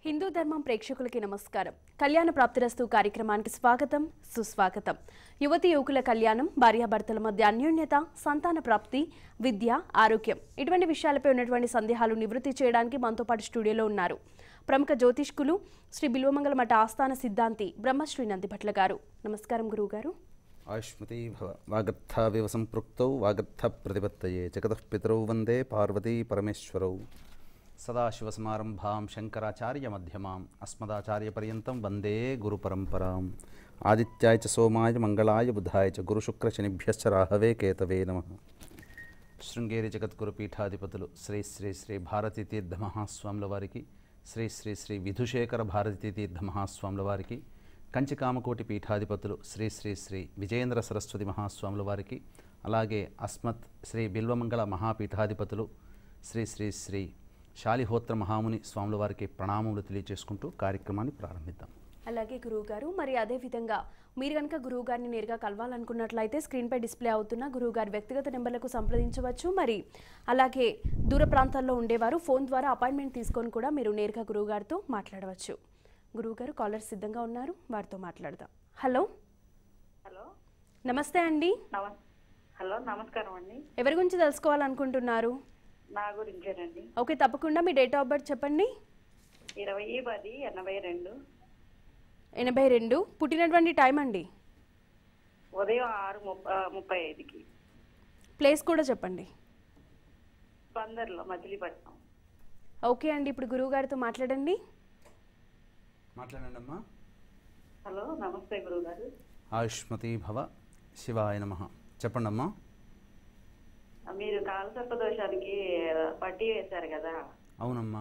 హిందూ ధర్మం ప్రేక్షకులకి నమస్కారం కళ్యాణ ప్రాప్తిరస్తు కార్యక్రమానికి స్వాగతం సుస్వాగతం యువతి యువకుల కళ్యాణం భార్యాభర్తల మధ్య అన్యోన్యత సంతాన ప్రాప్తి విద్య ఆరోగ్యం ఇటువంటి విషయాలపై ఉన్నటువంటి సందేహాలు నివృత్తి చేయడానికి మనతో పాటు స్టూడియోలో ఉన్నారు ప్రముఖ జ్యోతిష్కులు శ్రీ బిల్వమంగళ మఠ ఆస్థాన సిద్ధాంతి బ్రహ్మశ్రీ నందిభట్ల గారు నమస్కారం గురువు గారు ఆయుష్మతీ భవ వాగర్థావివ సంపృక్తౌ వాగర్థ ప్రతిపత్తయే జగతః పితరౌ వందే పార్వతీ పరమేశ్వరౌ సదాశివసమారంభాం శంకరాచార్య మధ్యమాం అస్మదాచార్యపర్యంతం వందే గురుపరంపరాం ఆదిత్యాయ చ సోమాయ మంగళాయ బుధాయ చ గురుశుక్రశనిభ్యశ్చ రాహవే కేతవే నమ శృంగేరి జగద్గురు పీఠాధిపతులు శ్రీ శ్రీ శ్రీ భారతీ తీర్థ మహాస్వాముల వారికి శ్రీ శ్రీ శ్రీ విధుశేఖర భారతీ తీర్థ మహాస్వాముల వారికి కంచి కామకోటి పీఠాధిపతులు శ్రీ శ్రీ శ్రీ విజయేంద్ర సరస్వతి మహాస్వాముల వారికి అలాగే అస్మత్ శ్రీ బిల్వమంగళ మహాపీఠాధిపతులు శ్రీ శ్రీ శ్రీ శాలిహోత్ర మహాముని స్వాముల వారికి ప్రణామములు తెలియజేసుకుంటూ కార్యక్రమాన్ని ప్రారంభిద్దాం అలాగే గురువు గారు మరి అదే విధంగా మీరు కనుక గురువు గారిని నేరుగా కలవాలనుకున్నట్లయితే స్క్రీన్పై డిస్ప్లే అవుతున్న గురువు గారి వ్యక్తిగత నెంబర్లకు సంప్రదించవచ్చు మరి అలాగే దూర ప్రాంతాల్లో ఉండేవారు ఫోన్ ద్వారా అపాయింట్మెంట్ తీసుకొని కూడా మీరు నేరుగా గురువు గారితో మాట్లాడవచ్చు గురువు గారు కాలర్ సిద్ధంగా ఉన్నారు వారితో మాట్లాడదాం హలో హలో నమస్తే అండి నమ హలో నమస్కారం అండి ఎవరి గురించి తెలుసుకోవాలనుకుంటున్నారు నా గురించేనండి ఓకే తప్పకుండా మీ డేట్ ఆఫ్ బర్త్ చెప్పండి ఇరవై పది ఎనభై రెండు ఎనభై రెండు పుట్టినటువంటి టైం అండి ఉదయం ఆరు ముప్ప ఆ, ముప్పై ఐదుకి ప్లేస్ కూడా చెప్పండి బందర్లో మచిలీపట్నం ఓకే అండి ఇప్పుడు గురువు గారితో మాట్లాడండి మాట్లాడండి అమ్మా హలో నమస్తే గురువుగారు ఆయుష్మతీ భవ శివాయ నమ చెప్పండి అమ్మా ఆ, మీరు కాలసర్ప దోషానికి పట్టీ వేశారు కదా అవునమ్మా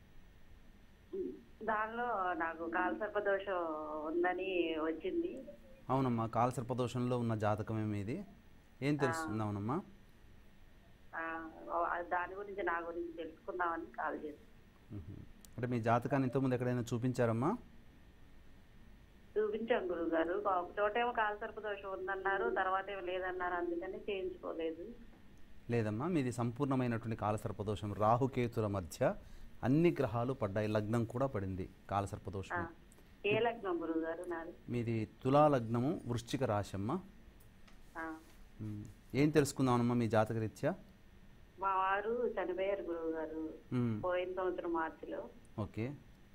దానిలో నాకు కాలసర్ప దోషం ఉందని వచ్చింది అవునమ్మా కాలసర్పదోషంలో ఉన్న జాతకమే మీది ఏం తెలుస్తుంది అవునమ్మా ఆ, దాని గురించి నా గురించి తెలుసుకుందామని కాల్ చేశాను మ్మ్. అంటే మీ జాతకాన్ని ఇంతకుముందు ఎక్కడైనా చూపించారమ్మా చూపించాం గురువు గారు ఒక చోటేమో కాలసర్ప దోషం ఉందన్నారు తర్వాత ఏమో లేదన్నారు అందుకని చేయించుకోలేదు లేదమ్మా మీది సంపూర్ణమైనటువంటి కాలసర్పదోషం రాహుకేతుల మధ్య అన్ని గ్రహాలు పడ్డాయి లగ్నం కూడా పడింది ఆ, కాలసర్పదోషం ఏ లగ్నం గురువు గారు నాది మీది తులా లగ్నము వృశ్చిక రాశమ్మ ఆ, మ్మ్. ఏం తెలుసుకుందామమ్మా మీ జాతకరీత్యా మా వారు చనిపోయారు గురువు గారు మ్మ్. పోయిన సంవత్సరం మార్చిలో ఓకే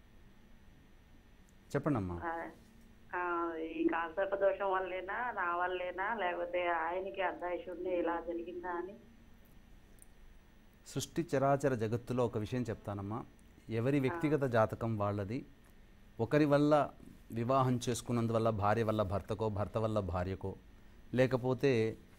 చెప్పండి అమ్మా ఆ, ఆ, ఈ కాలసర్ప దోషం వల్లేనా నా వల్లేనా లేకపోతే ఆయనకి అర్ధాయుషుడిని ఇలా జరిగిందా అని సృష్టి చరాచర జగత్తులో ఒక విషయం చెప్తానమ్మా ఎవరి వ్యక్తిగత జాతకం వాళ్ళది ఒకరి వల్ల వివాహం చేసుకున్నందువల్ల భార్య వల్ల భర్తకో భర్త వల్ల భార్యకో లేకపోతే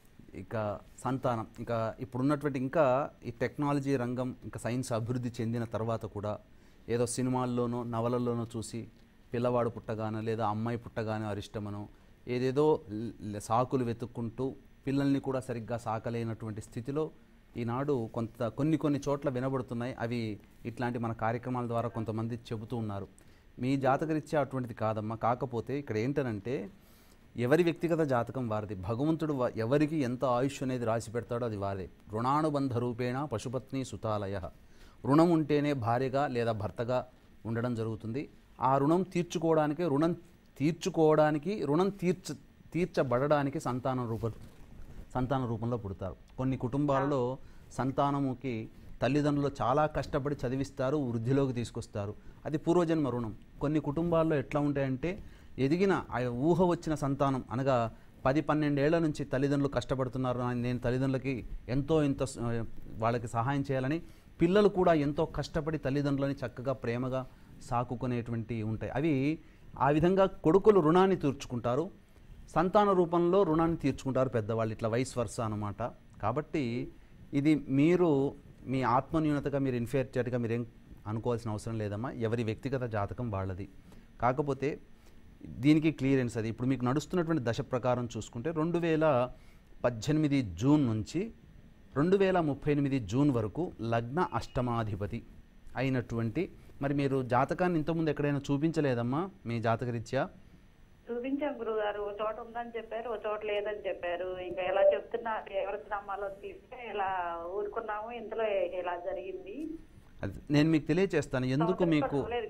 ఇక సంతానం ఇంకా ఇప్పుడున్నటువంటి ఇంకా ఈ టెక్నాలజీ రంగం ఇంకా సైన్స్ అభివృద్ధి చెందిన తర్వాత కూడా ఏదో సినిమాల్లోనో నవలల్లోనో చూసి పిల్లవాడు పుట్టగానో లేదా అమ్మాయి పుట్టగానో అరిష్టమనో ఏదేదో ల- సాకులు వెతుక్కుంటూ పిల్లల్ని కూడా సరిగ్గా సాకలేనటువంటి స్థితిలో ఈనాడు కొంత కొన్ని కొన్ని చోట్ల వినబడుతున్నాయి అవి ఇట్లాంటి మన కార్యక్రమాల ద్వారా కొంతమంది చెబుతూ ఉన్నారు మీ జాతకరీత్యా అటువంటిది కాదమ్మా కాకపోతే ఇక్కడ ఏంటనంటే ఎవరి వ్యక్తిగత జాతకం వారిది భగవంతుడు వ- ఎవరికి ఎంత ఆయుష్ అనేది రాసి పెడతాడో అది వారే రుణానుబంధ రూపేణ పశుపత్ని సుతాలయ రుణం ఉంటేనే భార్యగా లేదా భర్తగా ఉండడం జరుగుతుంది ఆ రుణం తీర్చుకోవడానికే రుణం తీర్చుకోవడానికి రుణం తీర్చ తీర్చబడడానికి సంతానం రూపం సంతాన రూపంలో పుడతారు కొన్ని కుటుంబాలలో సంతానముకి తల్లిదండ్రులు చాలా కష్టపడి చదివిస్తారు వృద్ధిలోకి తీసుకొస్తారు అది పూర్వజన్మ రుణం కొన్ని కుటుంబాల్లో ఎట్లా ఉంటాయంటే ఎదిగిన ఆ ఊహ వచ్చిన సంతానం అనగా పది పన్నెండేళ్ల నుంచి తల్లిదండ్రులు కష్టపడుతున్నారు అని నేను తల్లిదండ్రులకి ఎంతో ఇంత స- వాళ్ళకి సహాయం చేయాలని పిల్లలు కూడా ఎంతో కష్టపడి తల్లిదండ్రులని చక్కగా ప్రేమగా సాకుకునేటువంటి ఉంటాయి అవి ఆ విధంగా కొడుకులు రుణాన్ని తీర్చుకుంటారు సంతాన రూపంలో రుణాన్ని తీర్చుకుంటారు పెద్దవాళ్ళు ఇట్లా వయసు వరుస అనమాట కాబట్టి ఇది మీరు మీ ఆత్మన్యూనతగా మీరు ఇన్ఫీరియారిటీగా మీరేం అనుకోవాల్సిన అవసరం లేదమ్మా ఎవరి వ్యక్తిగత జాతకం వాళ్ళది కాకపోతే దీనికి క్లియరెన్స్ అది ఇప్పుడు మీకు నడుస్తున్నటువంటి దశ ప్రకారం చూసుకుంటే రెండు వేల పద్దెనిమిది జూన్ నుంచి రెండు వేల ముప్పై ఎనిమిది జూన్ వరకు లగ్న అష్టమాధిపతి అయినటువంటి మరి మీరు జాతకాన్ని ఇంతకుముందు ఎక్కడైనా చూపించలేదమ్మా మీ జాతకరీత్యా చూపించాం గురువు గారు ఒక చోట ఉందని చెప్పారు ఒక చోట లేదని చెప్పారు ఇంకా ఎలా చెప్తున్నారు ఎవరికి నమ్మాలో తీస్తే ఇలా ఊరుకున్నాము ఇంతలో ఇలా జరిగింది అది నేను మీకు తెలియచేస్తాను ఎందుకు మీకు లేదు గురువు గారు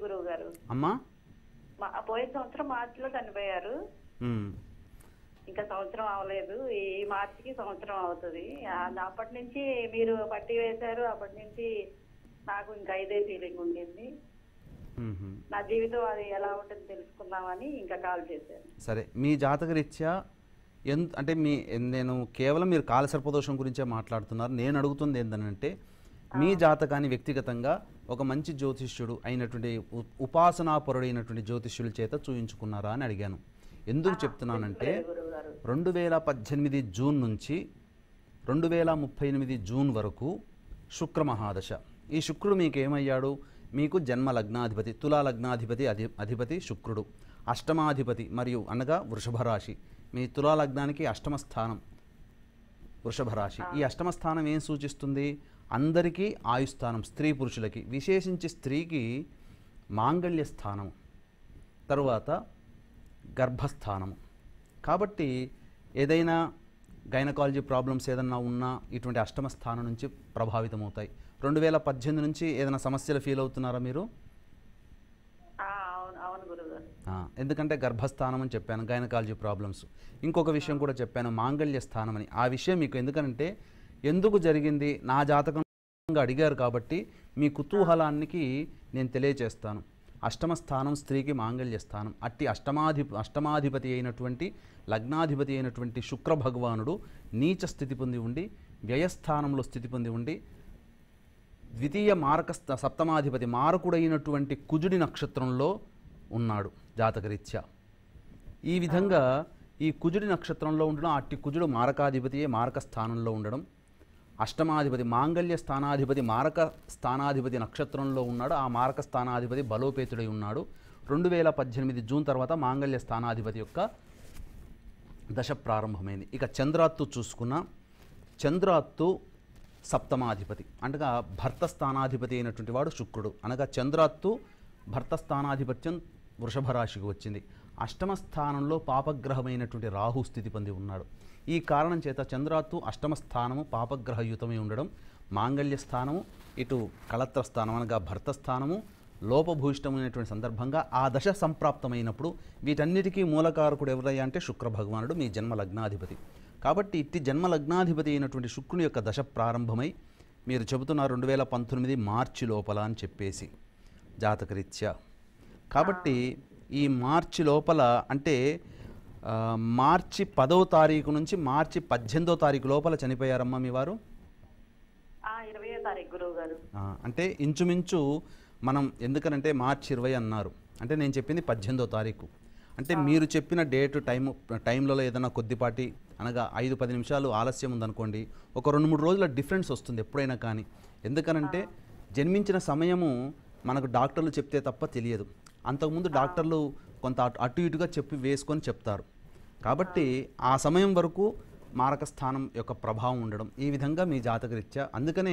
అమ్మా మా పోయిన సంవత్సరం మార్చిలో చనిపోయారు ఉమ్. ఇంకా సంవత్సరం అవ్వలేదు ఈ మార్చికి సంవత్సరం అవుతుంది ఆ, అప్పటి నుంచి మీరు పట్టి వేశారు అప్పటి నుంచి నాకు ఇంకా ఇదే ఫీలింగ్ ఉండింది మ్మ్. నా జీవితం అది ఎలా ఉంటుంది తెలుసుకుందామని ఇంకా కాల్ చేశాను సరే మీ జాతకరీత్యా ఎంత అంటే మీ నేను కేవలం మీరు కాలసర్పదోషం గురించే మాట్లాడుతున్నారు నేను అడుగుతుంది ఏంటంటే మీ జాతకాన్ని వ్యక్తిగతంగా ఒక మంచి జ్యోతిష్యుడు అయినటువంటి ఉ- ఉపాసనాపరుడైనటువంటి జ్యోతిష్యుల చేత చూయించుకున్నారా అని అడిగాను ఎందుకు చెప్తున్నానంటే గురువుగారు రెండు వేల పద్దెనిమిది జూన్ నుంచి రెండు వేల ముప్పై ఎనిమిది జూన్ వరకు శుక్ర మహాదశ ఈ శుక్రుడు మీకు ఏమయ్యాడు మీకు జన్మ లగ్నాధిపతి తులా లగ్నాధిపతి అధి అధిపతి శుక్రుడు అష్టమాధిపతి మరియు అనగా వృషభ రాశి మీ తులా లగ్నానికి అష్టమ స్థానం వృషభ రాశి ఈ అష్టమ స్థానం ఏం సూచిస్తుంది అందరికీ ఆయుస్థానం స్త్రీ పురుషులకి విశేషించి స్త్రీకి మాంగళ్య స్థానం తరువాత గర్భస్థానము కాబట్టి ఏదైనా గైనకాలజీ ప్రాబ్లమ్స్ ఏదన్నా ఉన్నా ఇటువంటి అష్టమ స్థానం నుంచి ప్రభావితమవుతాయి రెండు వేల పద్దెనిమిది నుంచి ఏదైనా సమస్యలు ఫీల్ అవుతున్నారా మీరు ఆ, అవును అవును గురువుగారు ఆ, ఎందుకంటే గర్భస్థానం అని చెప్పాను గైనకాలజీ ప్రాబ్లమ్స్ ఇంకొక విషయం కూడా చెప్పాను మాంగళ్య స్థానం అని ఆ విషయం మీకు ఎందుకంటే ఎందుకు జరిగింది నా జాతకంగా అడిగారు కాబట్టి మీ కుతూహలానికి నేను తెలియచేస్తాను అష్టమ స్థానం స్త్రీకి మాంగళ్య స్థానం అట్టి అష్టమాధి అష్టమాధిపతి అయినటువంటి లగ్నాధిపతి అయినటువంటి శుక్ర భగవానుడు నీచ స్థితి పొంది ఉండి వ్యయస్థానంలో స్థితి పొంది ఉండి ద్వితీయ మారక స్థ- సప్తమాధిపతి మారకుడైనటువంటి కుజుడి నక్షత్రంలో ఉన్నాడు జాతకరీత్యా ఈ విధంగా ఈ కుజుడి నక్షత్రంలో ఉండడం అట్టి కుజుడు మారకాధిపతియే మారక స్థానంలో ఉండడం అష్టమాధిపతి మాంగళ్య స్థానాధిపతి మారక స్థానాధిపతి నక్షత్రంలో ఉన్నాడు ఆ మారక స్థానాధిపతి బలోపేతుడై ఉన్నాడు రెండు వేల పద్దెనిమిది జూన్ తర్వాత మాంగళ్య స్థానాధిపతి యొక్క దశ ప్రారంభమైంది ఇక చంద్రాత్తు చూసుకున్న చంద్రాత్తు సప్తమాధిపతి అనగా భర్త స్థానాధిపతి అయినటువంటి వాడు శుక్రుడు అనగా చంద్రాత్తు భర్త స్థానాధిపత్యం వృషభ రాశికి వచ్చింది అష్టమ స్థానంలో పాపగ్రహమైనటువంటి రాహు స్థితి పొంది ఉన్నాడు ఈ కారణం చేత చంద్రాత్తు అష్టమ స్థానము పాపగ్రహయుతమై ఉండడం మాంగళ్య స్థానము ఇటు కళత్ర స్థానం అనగా భర్త స్థానము లోపభూయిష్టమైనటువంటి సందర్భంగా ఆ దశ సంప్రాప్తమైనప్పుడు వీటన్నిటికీ మూలకారకుడు ఎవరయ్యా అంటే శుక్ర భగవానుడు మీ జన్మ లగ్నాధిపతి కాబట్టి ఇట్టి జన్మ లగ్నాధిపతి అయినటువంటి శుక్రుని యొక్క దశ ప్రారంభమై మీరు చెబుతున్నారు రెండు వేల పంతొమ్మిది మార్చి లోపల అని చెప్పేసి జాతకరీత్యా కాబట్టి ఈ మార్చి లోపల అంటే ఆ, మార్చి పదవ తారీఖు నుంచి మార్చి పద్దెనిమిదో తారీఖు లోపల చనిపోయారమ్మా మీ వారు ఆ ఇరవయో తారీఖు గురువు గారు ఆ, అంటే ఇంచుమించు మనం ఎందుకనంటే మార్చి ఇరవై అన్నారు అంటే నేను చెప్పింది పద్దెనిమిదో తారీఖు అంటే మీరు చెప్పిన డేట్ టైం టైంలలో ఏదైనా కొద్దిపాటి అనగా ఐదు పది నిమిషాలు ఆలస్యం ఉందనుకోండి ఒక రెండు మూడు రోజుల డిఫరెన్స్ వస్తుంది ఎప్పుడైనా కానీ ఎందుకనంటే జన్మించిన సమయము మనకు డాక్టర్లు చెప్తే తప్ప తెలియదు అంతకుముందు డాక్టర్లు కొంత అటు- అటు ఇటుగా చెప్పి వేసుకొని చెప్తారు కాబట్టి ఆ సమయం వరకు మారక స్థానం యొక్క ప్రభావం ఉండడం ఈ విధంగా మీ జాతకరీత్యా అందుకనే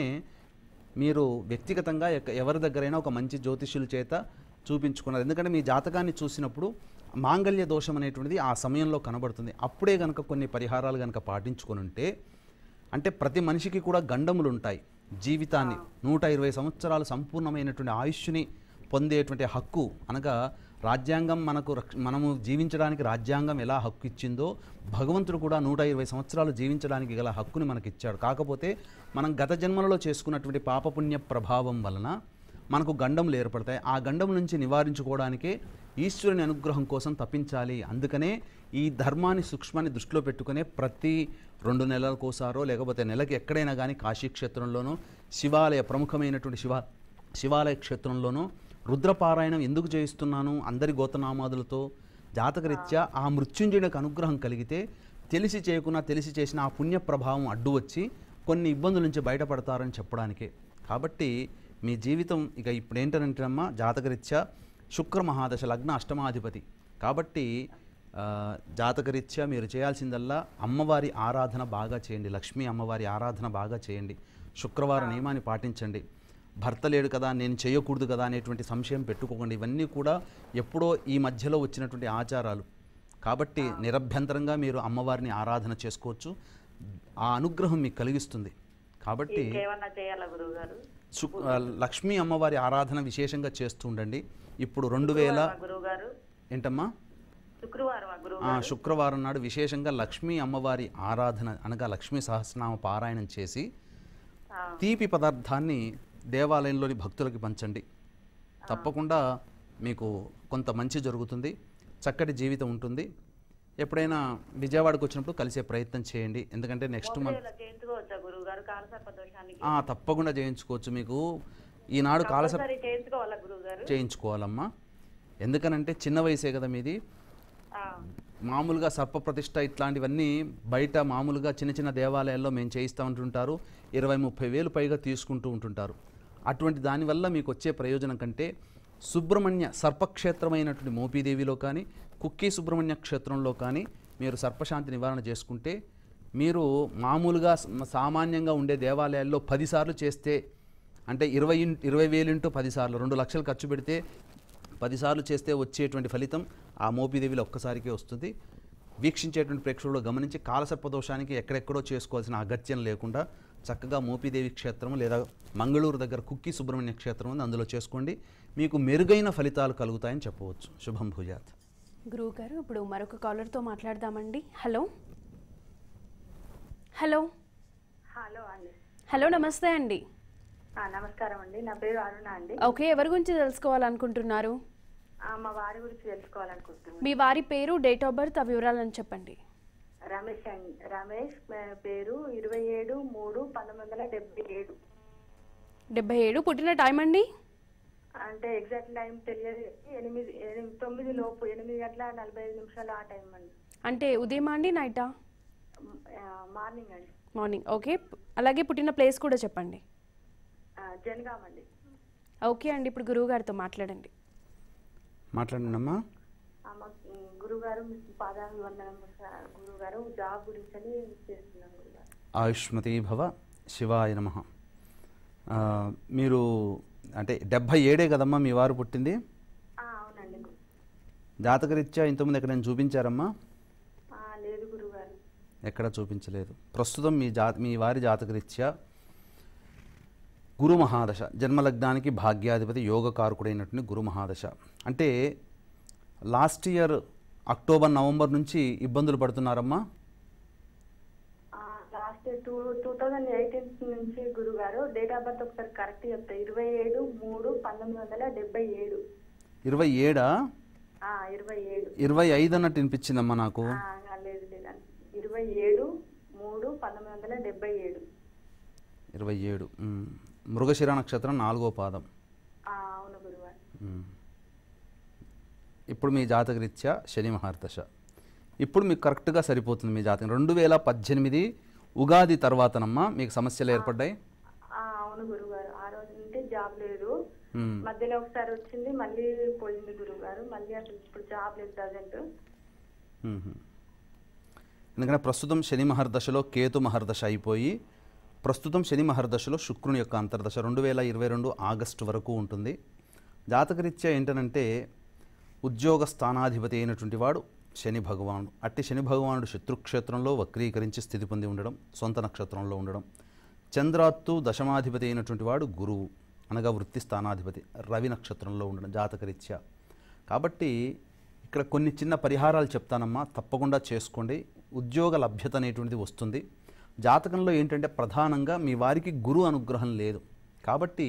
మీరు వ్యక్తిగతంగా ఎక్క- ఎవరి దగ్గరైనా ఒక మంచి జ్యోతిష్యుల చేత చూపించుకున్నారు ఎందుకంటే మీ జాతకాన్ని చూసినప్పుడు మాంగళ్య దోషం అనేటువంటిది ఆ సమయంలో కనబడుతుంది అప్పుడే కనుక కొన్ని పరిహారాలు కనుక పాటించుకొని ఉంటే అంటే ప్రతి మనిషికి కూడా గండములు ఉంటాయి జీవితాన్ని నూట ఇరవై సంవత్సరాలు సంపూర్ణమైనటువంటి ఆయుష్ని పొందేటువంటి హక్కు అనగా రాజ్యాంగం మనకు రక్ష- మనము జీవించడానికి రాజ్యాంగం ఎలా హక్కు ఇచ్చిందో భగవంతుడు కూడా నూట ఇరవై సంవత్సరాలు జీవించడానికి గల హక్కుని మనకి ఇచ్చాడు కాకపోతే మనం గత జన్మలలో చేసుకున్నటువంటి పాపపుణ్య ప్రభావం వలన మనకు గండములు ఏర్పడతాయి ఆ గండం నుంచి నివారించుకోవడానికే ఈశ్వరుని అనుగ్రహం కోసం తప్పించాలి అందుకనే ఈ ధర్మాన్ని సూక్ష్మాన్ని దృష్టిలో పెట్టుకునే ప్రతి రెండు నెలలకోసారో లేకపోతే నెలకి ఎక్కడైనా కానీ కాశీ క్షేత్రంలోనో శివాలయ ప్రముఖమైనటువంటి శివ శివాలయ క్షేత్రంలోనూ రుద్రపారాయణం ఎందుకు చేయిస్తున్నాను అందరి గోతనామాదులతో జాతకరీత్యా ఆ మృత్యుంజయునికి అనుగ్రహం కలిగితే తెలిసి చేయకున్నా తెలిసి చేసిన ఆ పుణ్య ప్రభావం అడ్డు వచ్చి కొన్ని ఇబ్బందుల నుంచి బయటపడతారని చెప్పడానికే కాబట్టి మీ జీవితం ఇక ఇప్పుడు ఏంటంటేనమ్మా జాతకరీత్యా శుక్ర మహాదశ లగ్న అష్టమాధిపతి కాబట్టి ఆ, జాతకరీత్యా మీరు చేయాల్సిందల్లా అమ్మవారి ఆరాధన బాగా చేయండి లక్ష్మీ అమ్మవారి ఆరాధన బాగా చేయండి శుక్రవార నియమాన్ని పాటించండి భర్త లేడు కదా నేను చేయకూడదు కదా అనేటువంటి సంశయం పెట్టుకోకండి ఇవన్నీ కూడా ఎప్పుడో ఈ మధ్యలో వచ్చినటువంటి ఆచారాలు కాబట్టి నిరభ్యంతరంగా మీరు అమ్మవారిని ఆరాధన చేసుకోవచ్చు ఆ అనుగ్రహం మీకు కలిగిస్తుంది కాబట్టి ఇంకేమన్నా చేయాలా గురువు గారు సు ఆ, లక్ష్మీ అమ్మవారి ఆరాధన విశేషంగా చేస్తూ ఉండండి ఇప్పుడు రెండు వేల గురువు గారు ఏంటమ్మా శుక్రవారం ఆ గురువు ఆ, శుక్రవారం నాడు విశేషంగా లక్ష్మీ అమ్మవారి ఆరాధన అనగా లక్ష్మీ సహస్రనామ పారాయణం చేసి ఆ, తీపి పదార్థాన్ని దేవాలయంలోని భక్తులకి పంచండి తప్పకుండా మీకు కొంత మంచి జరుగుతుంది చక్కటి జీవితం ఉంటుంది ఎప్పుడైనా విజయవాడకు వచ్చినప్పుడు కలిసే ప్రయత్నం చేయండి ఎందుకంటే నెక్స్ట్ మంత్ ఇలా చేయించుకోవచ్చా గురువు గారు కాలసర్ప దోషానికి ఆ, తప్పకుండా చేయించుకోవచ్చు మీకు ఈనాడు కాలస సరే చేయించుకోవాలా గురువు గారు చేయించుకోవాలమ్మా ఎందుకనంటే చిన్న వయసే కదా మీది ఆ, మామూలుగా సర్ప ప్రతిష్ట ఇట్లాంటివన్నీ బయట మామూలుగా చిన్న చిన్న దేవాలయాల్లో మేము చేయిస్తూ ఉంటుంటారు ఇరవై ముప్పై వేలు పైగా తీసుకుంటూ ఉంటుంటారు అటువంటి దానివల్ల మీకు వచ్చే ప్రయోజనం కంటే సుబ్రహ్మణ్య సర్పక్షేత్రమైనటువంటి మోపీదేవిలో కానీ కుక్కీ సుబ్రహ్మణ్య క్షేత్రంలో కానీ మీరు సర్పశాంతి నివారణ చేసుకుంటే మీరు మామూలుగా స- సామాన్యంగా ఉండే దేవాలయాల్లో పదిసార్లు చేస్తే అంటే ఇరవై ఇన్- ఇరవై వేలు ఇంటూ పదిసార్లు రెండు లక్షలు ఖర్చు పెడితే పదిసార్లు చేస్తే వచ్చేటువంటి ఫలితం ఆ మోపిదేవిలో ఒక్కసారికే వస్తుంది వీక్షించేటువంటి ప్రేక్షకులు గమనించి కాలసర్పదోషానికి ఎక్కడెక్కడో చేసుకోవాల్సిన అగత్యం లేకుండా చక్కగా మోపిదేవి క్షేత్రం లేదా మంగళూరు దగ్గర కుక్కి సుబ్రహ్మణ్య క్షేత్రం ఉంది అందులో చేసుకోండి మీకు మెరుగైన ఫలితాలు కలుగుతాయని చెప్పవచ్చు శుభం భూజాత్ గురువు గారు ఇప్పుడు మరొక కాలర్తో మాట్లాడదామండి హలో హలో హలో అండి హలో నమస్తే అండి ఆ, నమస్కారం అండి నా పేరు అరుణ అండి ఓకే ఎవరి గురించి తెలుసుకోవాలనుకుంటున్నారు ఆ, మా వారి గురించి తెలుసుకోవాలనుకుంటున్నాను మీ వారి పేరు డేట్ ఆఫ్ బర్త్ ఆ వివరాలను చెప్పండి రమేష్ అండి రమేష్ ఆ, పేరు ఇరవై ఏడు మూడు పంతొమ్మిది వందల డెబ్బై ఏడు డెబ్బై ఏడు పుట్టిన టైం అండి అంటే ఎగ్జాక్ట్ టైం తెలియదు ఎనిమిది ఎనిమిది తొమ్మిది లోపు ఎనిమిది గంటల నలభై ఐదు నిమిషాలు ఆ టైం అండి అంటే ఉదయమా అండి నైటా ఆ, మార్నింగ్ అండి మార్నింగ్ ఓకే అలాగే పుట్టిన ప్లేస్ కూడా చెప్పండి ఆ, జనగాం అండి ఓకే అండి ఇప్పుడు గురువు గారితో మాట్లాడండి మాట్లాడండి అమ్మా ఆ, మా గురుగారు మీ పాదాలు వందనం సార్ గురుగారు జాబ్ గురించి అని చేస్తున్నాం గురుగారు ఆయుష్మతి భవ శివాయ నమ మీరు అంటే డెబ్భై ఏడే కదమ్మా మీ వారు పుట్టింది ఆ, అవునండి గు- జాతకరీత్యా ఇంతకుముందు ఎక్కడైనా చూపించారమ్మా ఆ, లేదు గురుగారు ఎక్కడ చూపించలేదు ప్రస్తుతం మీ జా మీ వారి జాతకరీత్యా గురు మహాదశ జన్మలగ్నానికి భాగ్యాధిపతి యోగకారకుడైనటువంటి గురు మహాదశ అంటే లాస్ట్ ఇయర్ అక్టోబర్ నవంబర్ నుంచి ఇబ్బందులు పడుతున్నారమ్మా last two two thousand eighteen నుంచి గురుగారు డేట్ ఆఫ్ బర్త్ ఒకసారి కరెక్ట్ చెప్తా ఇరవై ఏడు మూడు పంతొమ్మిది వందల డెబ్బై ఏడు ఇరవై ఏడా ఆ, ఇరవై ఏడు ఇరవై ఐదు అన్నట్టు వినిపించిందమ్మా నాకు ఆ, లేదు లేదు ఇరవై ఏడు మూడు పంతొమ్మిది వందల డెబ్బై ఏడు ఇరవై ఏడు మ్. మృగశిర నక్షత్రం నాలుగో పాదం ఆ, అవును గురుగారు మ్. ఇప్పుడు మీ జాతకరీత్యా శని మహార్దశ ఇప్పుడు మీకు కరెక్ట్గా సరిపోతుంది మీ జాతకం రెండు వేల పద్దెనిమిది ఉగాది తర్వాతనమ్మా మీకు సమస్యలు ఏర్పడ్డాయి ఆ, అవును గురుగారు ఆ రోజు నుండి జాబ్ లేదు మ్. మధ్యలో ఒకసారి వచ్చింది మళ్ళీ పోయింది గురుగారు మళ్ళీ అసలు ఇప్పుడు జాబ్ లేదు ప్రజెంట్ మ్మ్. ఎందుకంటే ప్రస్తుతం శని మహర్దశలో కేతు మహర్దశ అయిపోయి ప్రస్తుతం శని మహర్దశలో శుక్రుని యొక్క అంతర్దశ రెండు వేల ఇరవై రెండు ఆగస్టు వరకు ఉంటుంది జాతకరీత్యా ఏంటనంటే ఉద్యోగ స్థానాధిపతి అయినటువంటి వాడు శని భగవానుడు అట్టి శని భగవానుడు శత్రుక్షేత్రంలో వక్రీకరించి స్థితి పొంది ఉండడం సొంత నక్షత్రంలో ఉండడం చంద్రాత్తు దశమాధిపతి అయినటువంటి వాడు గురువు అనగా వృత్తి స్థానాధిపతి రవి నక్షత్రంలో ఉండడం జాతకరీత్యా కాబట్టి ఇక్కడ కొన్ని చిన్న పరిహారాలు చెప్తానమ్మా తప్పకుండా చేసుకోండి ఉద్యోగ లభ్యత అనేటువంటిది వస్తుంది జాతకంలో ఏంటంటే ప్రధానంగా మీ వారికి గురు అనుగ్రహం లేదు కాబట్టి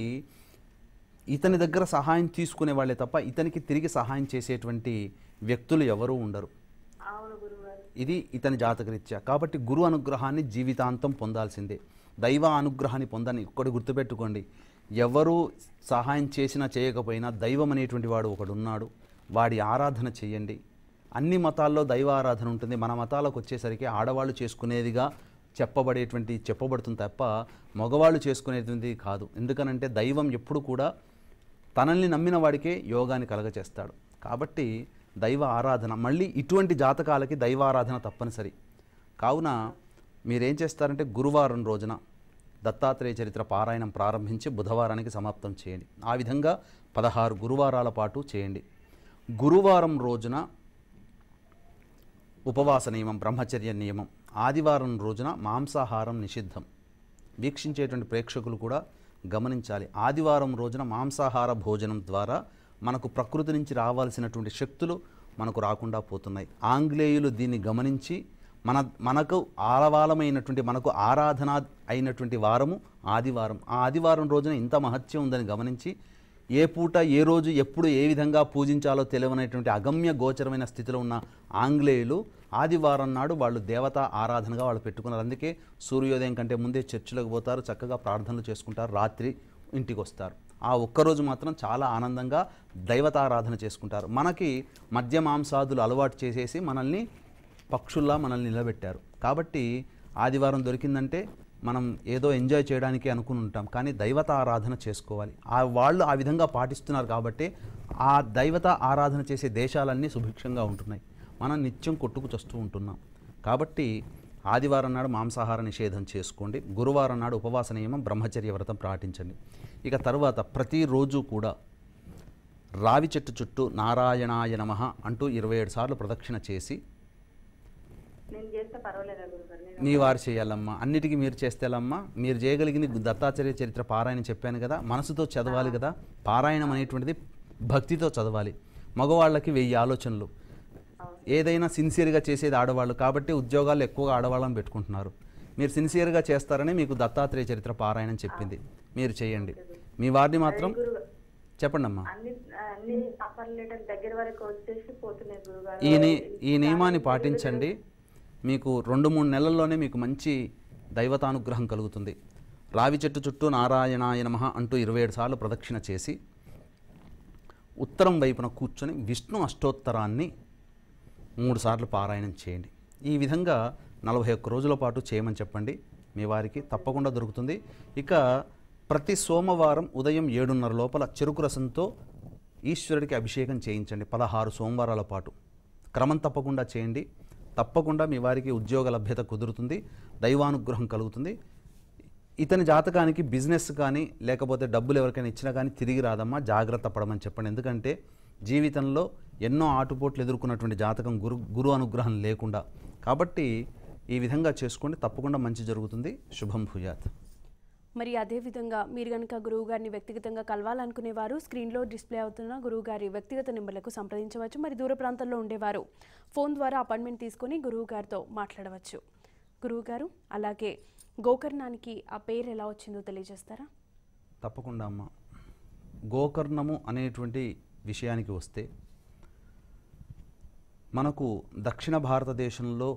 ఇతని దగ్గర సహాయం తీసుకునే వాళ్ళే తప్ప ఇతనికి తిరిగి సహాయం చేసేటువంటి వ్యక్తులు ఎవరూ ఉండరు అవును గురుగారు ఇది ఇతని జాతకరీత్యా కాబట్టి గురు అనుగ్రహాన్ని జీవితాంతం పొందాల్సిందే దైవ అనుగ్రహాన్ని పొందని ఒక్కటి గుర్తుపెట్టుకోండి ఎవరు సహాయం చేసినా చేయకపోయినా దైవం అనేటువంటి వాడు ఒకడు ఉన్నాడు వాడి ఆరాధన చేయండి అన్ని మతాల్లో దైవ ఆరాధన ఉంటుంది మన మతాలకు వచ్చేసరికి ఆడవాళ్ళు చేసుకునేదిగా చెప్పబడేటువంటి చెప్పబడుతుంది తప్ప మగవాళ్ళు చేసుకునేటువంటి కాదు ఎందుకనంటే దైవం ఎప్పుడు కూడా తనల్ని నమ్మిన వాడికే యోగాన్ని కలగచేస్తాడు కాబట్టి దైవ ఆరాధన మళ్ళీ ఇటువంటి జాతకాలకి దైవ ఆరాధన తప్పనిసరి కావున మీరేం చేస్తారంటే గురువారం రోజున దత్తాత్రేయ చరిత్ర పారాయణం ప్రారంభించి బుధవారానికి సమాప్తం చేయండి ఆ విధంగా పదహారు గురువారాల పాటు చేయండి గురువారం రోజున ఉపవాస నియమం బ్రహ్మచర్య నియమం ఆదివారం రోజున మాంసాహారం నిషిద్ధం వీక్షించేటువంటి ప్రేక్షకులు కూడా గమనించాలి ఆదివారం రోజున మాంసాహార భోజనం ద్వారా మనకు ప్రకృతి నుంచి రావాల్సినటువంటి శక్తులు మనకు రాకుండా పోతున్నాయి ఆంగ్లేయులు దీన్ని గమనించి మన మనకు ఆలవాలమైనటువంటి మనకు ఆరాధన అయినటువంటి వారము ఆదివారం ఆ ఆదివారం రోజున ఇంత మహత్యం ఉందని గమనించి ఏ పూట ఏ రోజు ఎప్పుడు ఏ విధంగా పూజించాలో తెలియనటువంటి అగమ్య గోచరమైన స్థితిలో ఉన్న ఆంగ్లేయులు ఆదివారం నాడు వాళ్ళు దేవతా ఆరాధనగా వాళ్ళు పెట్టుకున్నారు అందుకే సూర్యోదయం కంటే ముందే చర్చిలోకి పోతారు చక్కగా ప్రార్థనలు చేసుకుంటారు రాత్రి ఇంటికి వస్తారు ఆ ఒక్కరోజు మాత్రం చాలా ఆనందంగా దైవతారాధన చేసుకుంటారు మనకి మద్య మాంసాదులు అలవాటు చేసేసి మనల్ని పక్షుల్లా మనల్ని నిలబెట్టారు కాబట్టి ఆదివారం దొరికిందంటే మనం ఏదో ఎంజాయ్ చేయడానికి అనుకుని ఉంటాం కానీ దైవత ఆరాధన చేసుకోవాలి ఆ వాళ్ళు ఆ విధంగా పాటిస్తున్నారు కాబట్టి ఆ దైవత ఆరాధన చేసే దేశాలన్నీ సుభిక్షంగా ఉంటున్నాయి మనం నిత్యం కొట్టుకు చస్తూ ఉంటున్నాం కాబట్టి ఆదివారం నాడు మాంసాహార నిషేధం చేసుకోండి గురువారం నాడు ఉపవాస నియమం బ్రహ్మచర్య వ్రతం పాటించండి ఇక తర్వాత ప్రతిరోజు కూడా రావి చెట్టు చుట్టూ నారాయణాయ నమః అంటూ ఇరవై ఏడు సార్లు ప్రదక్షిణ చేసి నేను చేస్తే పర్వాలేదా గురుగారు నేను నీ వారు చేయాలమ్మా అన్నిటికీ మీరు చేస్తేలమ్మా మీరు చేయగలిగింది దత్తాచార్య చరిత్ర పారాయణ చెప్పాను కదా మనసుతో చదవాలి కదా పారాయణం అనేటువంటిది భక్తితో చదవాలి మగవాళ్ళకి వెయ్యి ఆలోచనలు ఏదైనా సిన్సియర్గా చేసేది ఆడవాళ్ళు కాబట్టి ఉద్యోగాలు ఎక్కువగా ఆడవాళ్ళని పెట్టుకుంటున్నారు మీరు సిన్సియర్గా చేస్తారని మీకు దత్తాత్రేయ చరిత్ర పారాయణం చెప్పింది మీరు చేయండి మీ వారిని మాత్రం గురుగారు చెప్పండి అమ్మా అన్ని అన్ని ఆఫర్ లెటర్ దగ్గర వరకు వచ్చేసి పోతున్నాయి గురుగారు ఈ ని ఈ నియమాన్ని పాటించండి మీకు రెండు మూడు నెలల్లోనే మీకు మంచి దైవతానుగ్రహం కలుగుతుంది రావి చెట్టు చుట్టూ నారాయణాయ నమః అంటూ ఇరవై ఏడు సార్లు ప్రదక్షిణ చేసి ఉత్తరం వైపున కూర్చొని విష్ణు అష్టోత్తరాన్ని మూడు సార్లు పారాయణం చేయండి ఈ విధంగా నలభై ఒక్క రోజుల పాటు చేయమని చెప్పండి మీ వారికి తప్పకుండా దొరుకుతుంది ఇక ప్రతి సోమవారం ఉదయం ఏడున్నర లోపల చెరుకు రసంతో ఈశ్వరుడికి అభిషేకం చేయించండి పదహారు సోమవారాల పాటు క్రమం తప్పకుండా చేయండి తప్పకుండా మీ వారికి ఉద్యోగ లభ్యత కుదురుతుంది దైవానుగ్రహం కలుగుతుంది ఇతని జాతకానికి బిజినెస్ కానీ లేకపోతే డబ్బులు ఎవరికైనా ఇచ్చినా కానీ తిరిగి రాదమ్మా జాగ్రత్త పడమని చెప్పండి ఎందుకంటే జీవితంలో ఎన్నో ఆటుపోట్లు ఎదుర్కొన్నటువంటి జాతకం గురు గురు అనుగ్రహం లేకుండా కాబట్టి ఈ విధంగా చేసుకోండి తప్పకుండా మంచి జరుగుతుంది శుభం భూయాత్ మరి అదేవిధంగా మీరు కనుక గురువు గారిని వ్యక్తిగతంగా కలవాలనుకునేవారు స్క్రీన్లో డిస్ప్లే అవుతున్న గురువు గారి వ్యక్తిగత నెంబర్లకు సంప్రదించవచ్చు మరి దూర ప్రాంతాల్లో ఉండేవారు ఫోన్ ద్వారా అపాయింట్మెంట్ తీసుకొని గురువు గారితో మాట్లాడవచ్చు గురువు గారు అలాగే గోకర్ణానికి ఆ పేరు ఎలా వచ్చిందో తెలియజేస్తారా తప్పకుండా అమ్మ గోకర్ణము అనేటువంటి విషయానికి వస్తే మనకు దక్షిణ భారతదేశంలో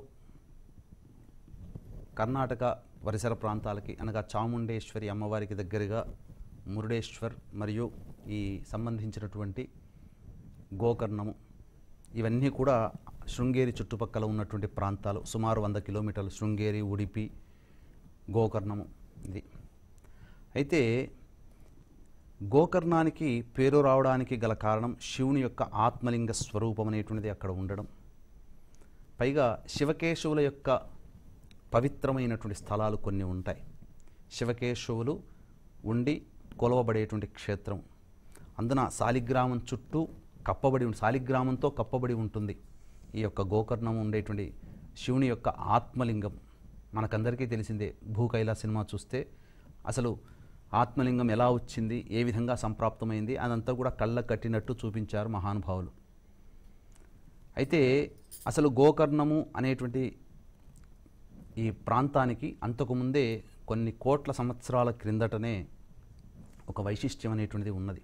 కర్ణాటక పరిసర ప్రాంతాలకి అనగా చాముండేశ్వరి అమ్మవారికి దగ్గరగా మురుడేశ్వర్ మరియు ఈ సంబంధించినటువంటి గోకర్ణము ఇవన్నీ కూడా శృంగేరి చుట్టుపక్కల ఉన్నటువంటి ప్రాంతాలు సుమారు వంద కిలోమీటర్లు శృంగేరి ఉడిపి గోకర్ణము ఇది అయితే గోకర్ణానికి పేరు రావడానికి గల కారణం శివుని యొక్క ఆత్మలింగ స్వరూపం అనేటువంటిది అక్కడ ఉండడం పైగా శివకేశవుల యొక్క పవిత్రమైనటువంటి స్థలాలు కొన్ని ఉంటాయి శివకేశవులు ఉండి కొలవబడేటువంటి క్షేత్రం అందున శాలిగ్రామం చుట్టూ కప్పబడి ఉం- శాలిగ్రామంతో కప్పబడి ఉంటుంది ఈ యొక్క గోకర్ణం ఉండేటువంటి శివుని యొక్క ఆత్మలింగం మనకందరికీ తెలిసిందే భూ కైలాస్ సినిమా చూస్తే అసలు ఆత్మలింగం ఎలా వచ్చింది ఏ విధంగా సంప్రాప్తమైంది అదంతా కూడా కళ్ళ కట్టినట్టు చూపించారు మహానుభావులు అయితే అసలు గోకర్ణము అనేటువంటి ఈ ప్రాంతానికి అంతకుముందే కొన్ని కోట్ల సంవత్సరాల క్రిందటనే ఒక వైశిష్ట్యం అనేటువంటిది ఉన్నది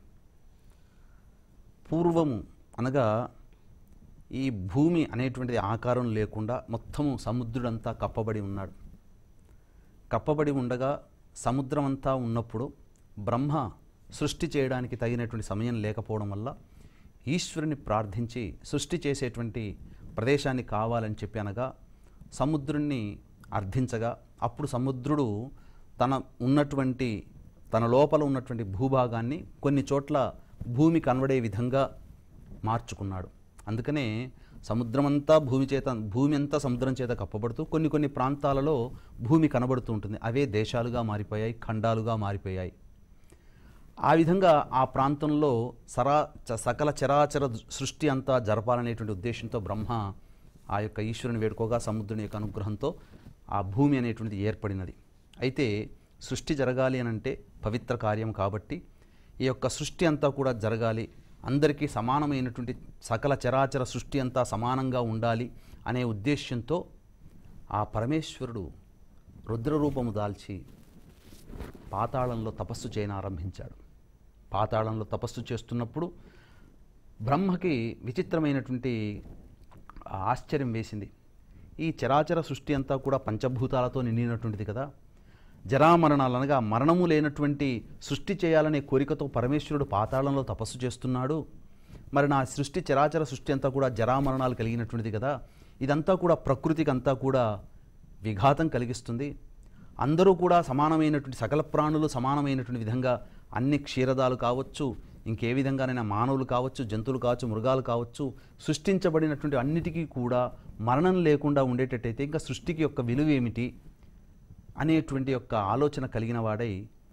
పూర్వము అనగా ఈ భూమి అనేటువంటిది ఆకారం లేకుండా మొత్తము సముద్రుడంతా కప్పబడి ఉన్నాడు కప్పబడి ఉండగా సముద్రం అంతా ఉన్నప్పుడు బ్రహ్మ సృష్టి చేయడానికి తగినటువంటి సమయం లేకపోవడం వల్ల ఈశ్వరుని ప్రార్థించి సృష్టి చేసేటువంటి ప్రదేశాన్ని కావాలని చెప్పి అనగా సముద్రుణ్ణి అర్థించగా అప్పుడు సముద్రుడు తన ఉన్నటువంటి తన లోపల ఉన్నటువంటి భూభాగాన్ని కొన్ని చోట్ల భూమి కనబడే విధంగా మార్చుకున్నాడు అందుకనే సముద్రమంతా భూమి చేత భూమి అంతా సముద్రం చేత కప్పబడుతూ కొన్ని కొన్ని ప్రాంతాలలో భూమి కనబడుతూ ఉంటుంది అవే దేశాలుగా మారిపోయాయి ఖండాలుగా మారిపోయాయి ఆ విధంగా ఆ ప్రాంతంలో సరా చ- సకల చరాచర సృష్టి అంతా జరపాలనేటువంటి ఉద్దేశంతో బ్రహ్మ ఆ యొక్క ఈశ్వరుని వేడుకోగా సముద్రుని యొక్క అనుగ్రహంతో ఆ భూమి అనేటువంటిది ఏర్పడినది అయితే సృష్టి జరగాలి అని అంటే పవిత్ర కార్యం కాబట్టి ఈ యొక్క సృష్టి అంతా కూడా జరగాలి అందరికీ సమానమైనటువంటి సకల చరాచర సృష్టి అంతా సమానంగా ఉండాలి అనే ఉద్దేశ్యంతో ఆ పరమేశ్వరుడు రుద్రరూపము దాల్చి పాతాళంలో తపస్సు చేయనారంభించాడు పాతాళంలో తపస్సు చేస్తున్నప్పుడు బ్రహ్మకి విచిత్రమైనటువంటి ఆశ్చర్యం వేసింది ఈ చరాచర సృష్టి అంతా కూడా పంచభూతాలతో నిండినటువంటిది కదా జరామరణాలు అనగా మరణము లేనటువంటి సృష్టి చేయాలనే కోరికతో పరమేశ్వరుడు పాతాళంలో తపస్సు చేస్తున్నాడు మరి నా సృష్టి చరాచర సృష్టి అంతా కూడా జరామరణాలు కలిగినటువంటిది కదా ఇదంతా కూడా ప్రకృతికి అంతా కూడా విఘాతం కలిగిస్తుంది అందరూ కూడా సమానమైనటువంటి సకల ప్రాణులు సమానమైనటువంటి విధంగా అన్ని క్షీరదాలు కావచ్చు ఇంకే విధంగానైనా మానవులు కావచ్చు జంతువులు కావచ్చు మృగాలు కావచ్చు సృష్టించబడినటువంటి అన్నిటికీ కూడా మరణం లేకుండా ఉండేటట్టయితే ఇంకా సృష్టికి యొక్క విలువ ఏమిటి అనేటువంటి యొక్క ఆలోచన కలిగిన వాడై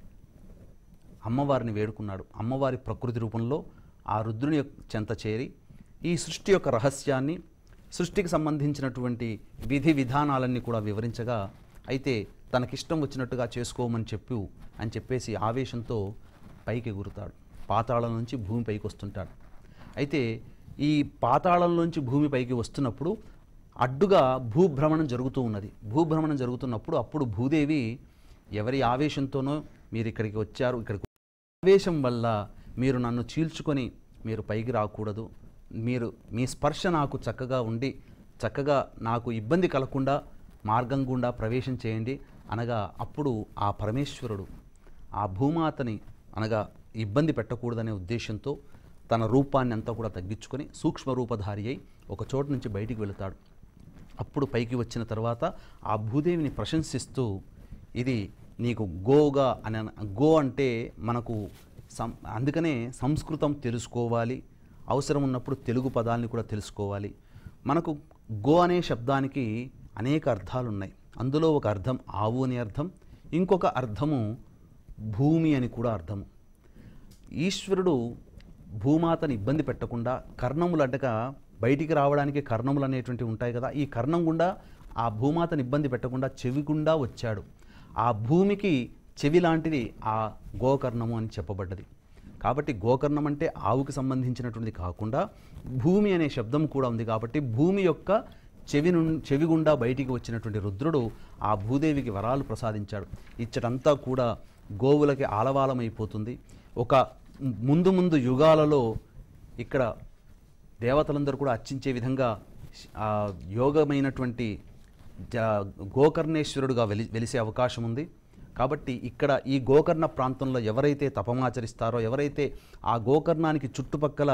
అమ్మవారిని వేడుకున్నాడు అమ్మవారి ప్రకృతి రూపంలో ఆ రుద్రుని యొక్క చెంత చేరి ఈ సృష్టి యొక్క రహస్యాన్ని సృష్టికి సంబంధించినటువంటి విధి విధానాలన్నీ కూడా వివరించగా అయితే తనకిష్టం వచ్చినట్టుగా చేసుకోమని చెప్పు అని చెప్పేసి ఆవేశంతో పైకి ఎగురుతాడు పాతాళం నుంచి భూమి పైకి వస్తుంటాడు అయితే ఈ పాతాళం నుంచి భూమి పైకి వస్తున్నప్పుడు అడ్డుగా భూభ్రమణం జరుగుతూ ఉన్నది భూభ్రమణం జరుగుతున్నప్పుడు అప్పుడు భూదేవి ఎవరి ఆవేశంతోనో మీరు ఇక్కడికి వచ్చారు ఇక్కడికి ఆవేశం వల్ల మీరు నన్ను చీల్చుకొని మీరు పైకి రాకూడదు మీరు మీ స్పర్శ నాకు చక్కగా ఉండి చక్కగా నాకు ఇబ్బంది కలగకుండా మార్గం గుండా ప్రవేశం చేయండి అనగా అప్పుడు ఆ పరమేశ్వరుడు ఆ భూమాతని అనగా ఇబ్బంది పెట్టకూడదనే ఉద్దేశంతో తన రూపాన్ని అంతా కూడా తగ్గించుకొని సూక్ష్మ రూపధారి అయి ఒక చోటు నుంచి బయటికి వెళుతాడు అప్పుడు పైకి వచ్చిన తర్వాత ఆ భూదేవిని ప్రశంసిస్తూ ఇది నీకు గోగా అని అన- గో అంటే మనకు సం అందుకనే సంస్కృతం తెలుసుకోవాలి అవసరం ఉన్నప్పుడు తెలుగు పదాలని కూడా తెలుసుకోవాలి మనకు గో అనే శబ్దానికి అనేక అర్థాలు ఉన్నాయి అందులో ఒక అర్థం ఆవు అనే అర్థం ఇంకొక అర్థము భూమి అని కూడా అర్థము ఈశ్వరుడు భూమాతని ఇబ్బంది పెట్టకుండా కర్ణములు అడ్డగా బయటికి రావడానికి కర్ణములు అనేటువంటివి ఉంటాయి కదా ఈ కర్ణం గుండా ఆ భూమాతని ఇబ్బంది పెట్టకుండా చెవి గుండా వచ్చాడు ఆ భూమికి చెవి లాంటిది ఆ గోకర్ణము అని చెప్పబడ్డది కాబట్టి గోకర్ణం అంటే ఆవుకి సంబంధించినటువంటిది కాకుండా భూమి అనే శబ్దం కూడా ఉంది కాబట్టి భూమి యొక్క చెవి ను చెవి గుండా బయటికి వచ్చినటువంటి రుద్రుడు ఆ భూదేవికి వరాలు ప్రసాదించాడు ఇచ్చటంతా కూడా గోవులకి ఆలవాలమైపోతుంది ఒక ముందు ముందు యుగాలలో ఇక్కడ దేవతలందరూ కూడా అర్చించే విధంగా ఆ, యోగమైనటువంటి జ- గోకర్ణేశ్వరుడుగా వెలి వెలిసే అవకాశం ఉంది కాబట్టి ఇక్కడ ఈ గోకర్ణ ప్రాంతంలో ఎవరైతే తపమాచరిస్తారో ఎవరైతే ఆ గోకర్ణానికి చుట్టుపక్కల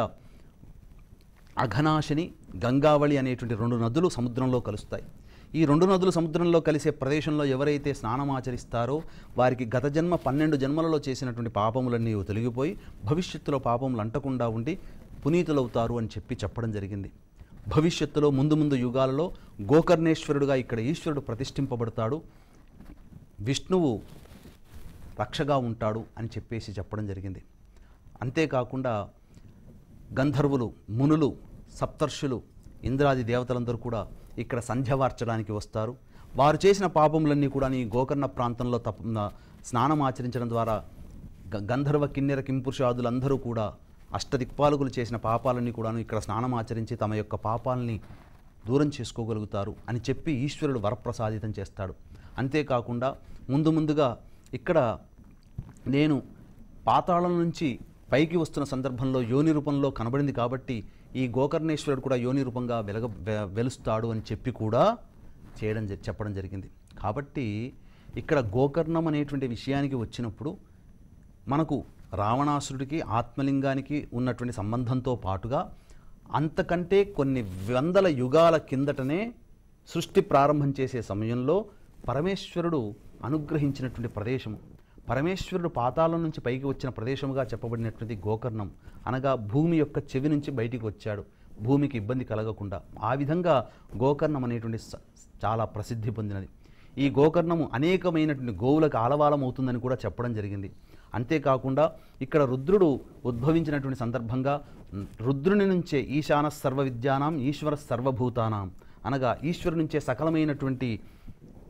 అఘనాశిని గంగావళి అనేటువంటి రెండు నదులు సముద్రంలో కలుస్తాయి ఈ రెండు నదులు సముద్రంలో కలిసే ప్రదేశంలో ఎవరైతే స్నానం ఆచరిస్తారో వారికి గత జన్మ పన్నెండు జన్మలలో చేసినటువంటి పాపములన్నీ తొలగిపోయి భవిష్యత్తులో పాపములు అంటకుండా ఉండి పునీతులవుతారు అని చెప్పి చెప్పడం జరిగింది భవిష్యత్తులో ముందు ముందు యుగాలలో గోకర్ణేశ్వరుడుగా ఇక్కడ ఈశ్వరుడు ప్రతిష్ఠింపబడతాడు విష్ణువు రక్షగా ఉంటాడు అని చెప్పేసి చెప్పడం జరిగింది అంతేకాకుండా గంధర్వులు మునులు సప్తర్షులు ఇంద్రాది దేవతలందరూ కూడా ఇక్కడ సంధ్యవార్చడానికి వస్తారు వారు చేసిన పాపములన్నీ కూడా ఈ గోకర్ణ ప్రాంతంలో తప న- స్నానం ఆచరించడం ద్వారా గ- గంధర్వ కిన్నెర కింపురుషాదులందరూ కూడా అష్టదిక్పాలకులు చేసిన పాపాలన్నీ కూడాను ఇక్కడ స్నానం ఆచరించి తమ యొక్క పాపాలని దూరం చేసుకోగలుగుతారు అని చెప్పి ఈశ్వరుడు వరప్రసాదితం చేస్తాడు అంతేకాకుండా ముందు ముందుగా ఇక్కడ నేను పాతాళం నుంచి పైకి వస్తున్న సందర్భంలో యోని రూపంలో కనబడింది కాబట్టి ఈ గోకర్ణేశ్వరుడు కూడా యోని రూపంగా వెలగ వె- వెలుస్తాడు అని చెప్పి కూడా చేయడం జరి- చెప్పడం జరిగింది కాబట్టి ఇక్కడ గోకర్ణం అనేటువంటి విషయానికి వచ్చినప్పుడు మనకు రావణాసురుడికి ఆత్మలింగానికి ఉన్నటువంటి సంబంధంతో పాటుగా అంతకంటే కొన్ని వందల యుగాల కిందటనే సృష్టి ప్రారంభం చేసే సమయంలో పరమేశ్వరుడు అనుగ్రహించినటువంటి ప్రదేశము పరమేశ్వరుడు పాతాళం నుంచి పైకి వచ్చిన ప్రదేశముగా చెప్పబడినటువంటి గోకర్ణం అనగా భూమి యొక్క చెవి నుంచి బయటికి వచ్చాడు భూమికి ఇబ్బంది కలగకుండా ఆ విధంగా గోకర్ణం అనేటువంటి స- చాలా ప్రసిద్ధి పొందినది ఈ గోకర్ణము అనేకమైనటువంటి గోవులకు ఆలవాలం అవుతుందని కూడా చెప్పడం జరిగింది అంతేకాకుండా ఇక్కడ రుద్రుడు ఉద్భవించినటువంటి సందర్భంగా మ్, రుద్రుని నుంచే ఈశాన సర్వ విద్యానాం ఈశ్వర సర్వభూతానాం అనగా ఈశ్వరు నుంచే సకలమైనటువంటి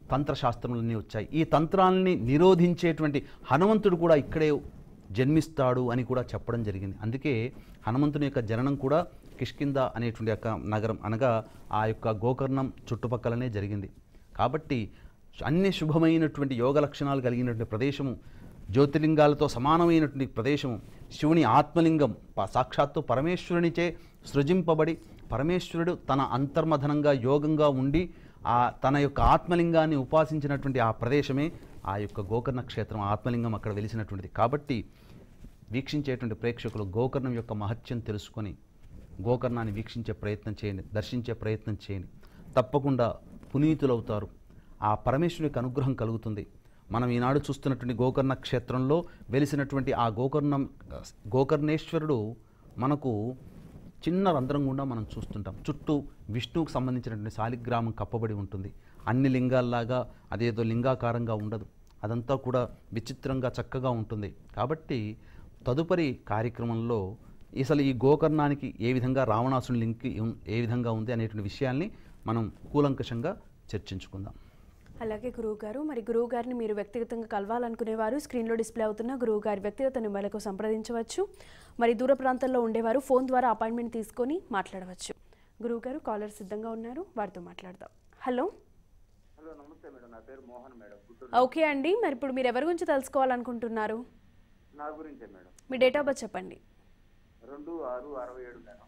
తంత్రశాస్త్రములన్నీ వచ్చాయి ఈ తంత్రాలని నిరోధించేటువంటి హనుమంతుడు కూడా ఇక్కడే జన్మిస్తాడు అని కూడా చెప్పడం జరిగింది అందుకే హనుమంతుని యొక్క జననం కూడా కిష్కింద అనేటువంటి యొక్క నగరం అనగా ఆ యొక్క గోకర్ణం చుట్టుపక్కలనే జరిగింది కాబట్టి అన్ని శుభమైనటువంటి యోగ లక్షణాలు కలిగినటువంటి ప్రదేశము జ్యోతిర్లింగాలతో సమానమైనటువంటి ప్రదేశము శివుని ఆత్మలింగం ప- సాక్షాత్తు పరమేశ్వరునిచే సృజింపబడి పరమేశ్వరుడు తన అంతర్మధనంగా యోగంగా ఉండి ఆ తన యొక్క ఆత్మలింగాన్ని ఉపాసించినటువంటి ఆ ప్రదేశమే ఆ యొక్క గోకర్ణ క్షేత్రం ఆత్మలింగం అక్కడ వెలిసినటువంటిది కాబట్టి వీక్షించేటువంటి ప్రేక్షకులు గోకర్ణం యొక్క మహత్యం తెలుసుకొని గోకర్ణాన్ని వీక్షించే ప్రయత్నం చేయండి దర్శించే ప్రయత్నం చేయండి తప్పకుండా పునీతులవుతారు ఆ పరమేశ్వరుని యొక్క అనుగ్రహం కలుగుతుంది మనం ఈనాడు చూస్తున్నటువంటి గోకర్ణ క్షేత్రంలో వెలిసినటువంటి ఆ గోకర్ణం గోకర్ణేశ్వరుడు మనకు చిన్న రంధ్రం గుండా మనం చూస్తుంటాం చుట్టూ విష్ణువుకు సంబంధించినటువంటి శాలిగ్రామం కప్పబడి ఉంటుంది అన్ని లింగాల్లాగా అదేదో లింగాకారంగా ఉండదు అదంతా కూడా విచిత్రంగా చక్కగా ఉంటుంది కాబట్టి తదుపరి కార్యక్రమంలో అసలు ఈ గోకర్ణానికి ఏ విధంగా రావణాసుని లింక్ ఉం- ఏ విధంగా ఉంది అనేటువంటి విషయాల్ని మనం కూలంకషంగా చర్చించుకుందాం అలాగే గురువు గారు మరి గురువు గారిని మీరు వ్యక్తిగతంగా కలవాలనుకునేవారు స్క్రీన్లో డిస్ప్లే అవుతున్న గురువు గారి వ్యక్తిగత నెంబర్లకు సంప్రదించవచ్చు మరి దూర ప్రాంతాల్లో ఉండేవారు ఫోన్ ద్వారా అపాయింట్మెంట్ తీసుకొని మాట్లాడవచ్చు గురువు గారు కాలర్ సిద్ధంగా ఉన్నారు వారితో మాట్లాడదాం హలో హలో నమస్తే మేడం నా పేరు మోహన్ మేడం గుంటూరు ఓకే అండి మరి ఇప్పుడు మీరు ఎవరి గురించి తెలుసుకోవాలనుకుంటున్నారు నా గురించే మేడం మీ డేట్ ఆఫ్ బర్త్ చెప్పండి రెండు ఆరు అరవై ఏడు మేడం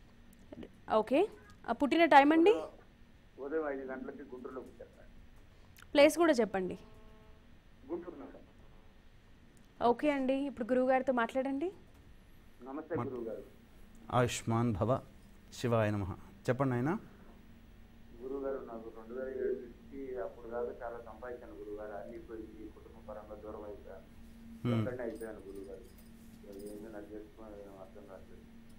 ఓకే ఆ పుట్టిన టైం అండి ఉదయం ఐదు గంటలకి గుంటూరులో పుట్టారు మేడం ప్లేస్ కూడా చెప్పండి గుంటూరు మేడం ఓకే అండి ఇప్పుడు గురువు గారితో మాట్లాడండి నమస్తే గురువు గారు ఆయుష్మాన్ భవ శివాయ నమ చెప్పండి ఆయన గురువు గారు నాకు రెండు వేల ఏడు నుంచి అప్పుడు దాకా చాలా సంపాదించాను గురువు గారు అన్ని పోయి కుటుంబ పరంగా దూరం అయిపోయాను ఒక్కడనే అయిపోయాను గురువు గారు ఏంటో నాకు చేసుకుని అర్థం కావట్లేదు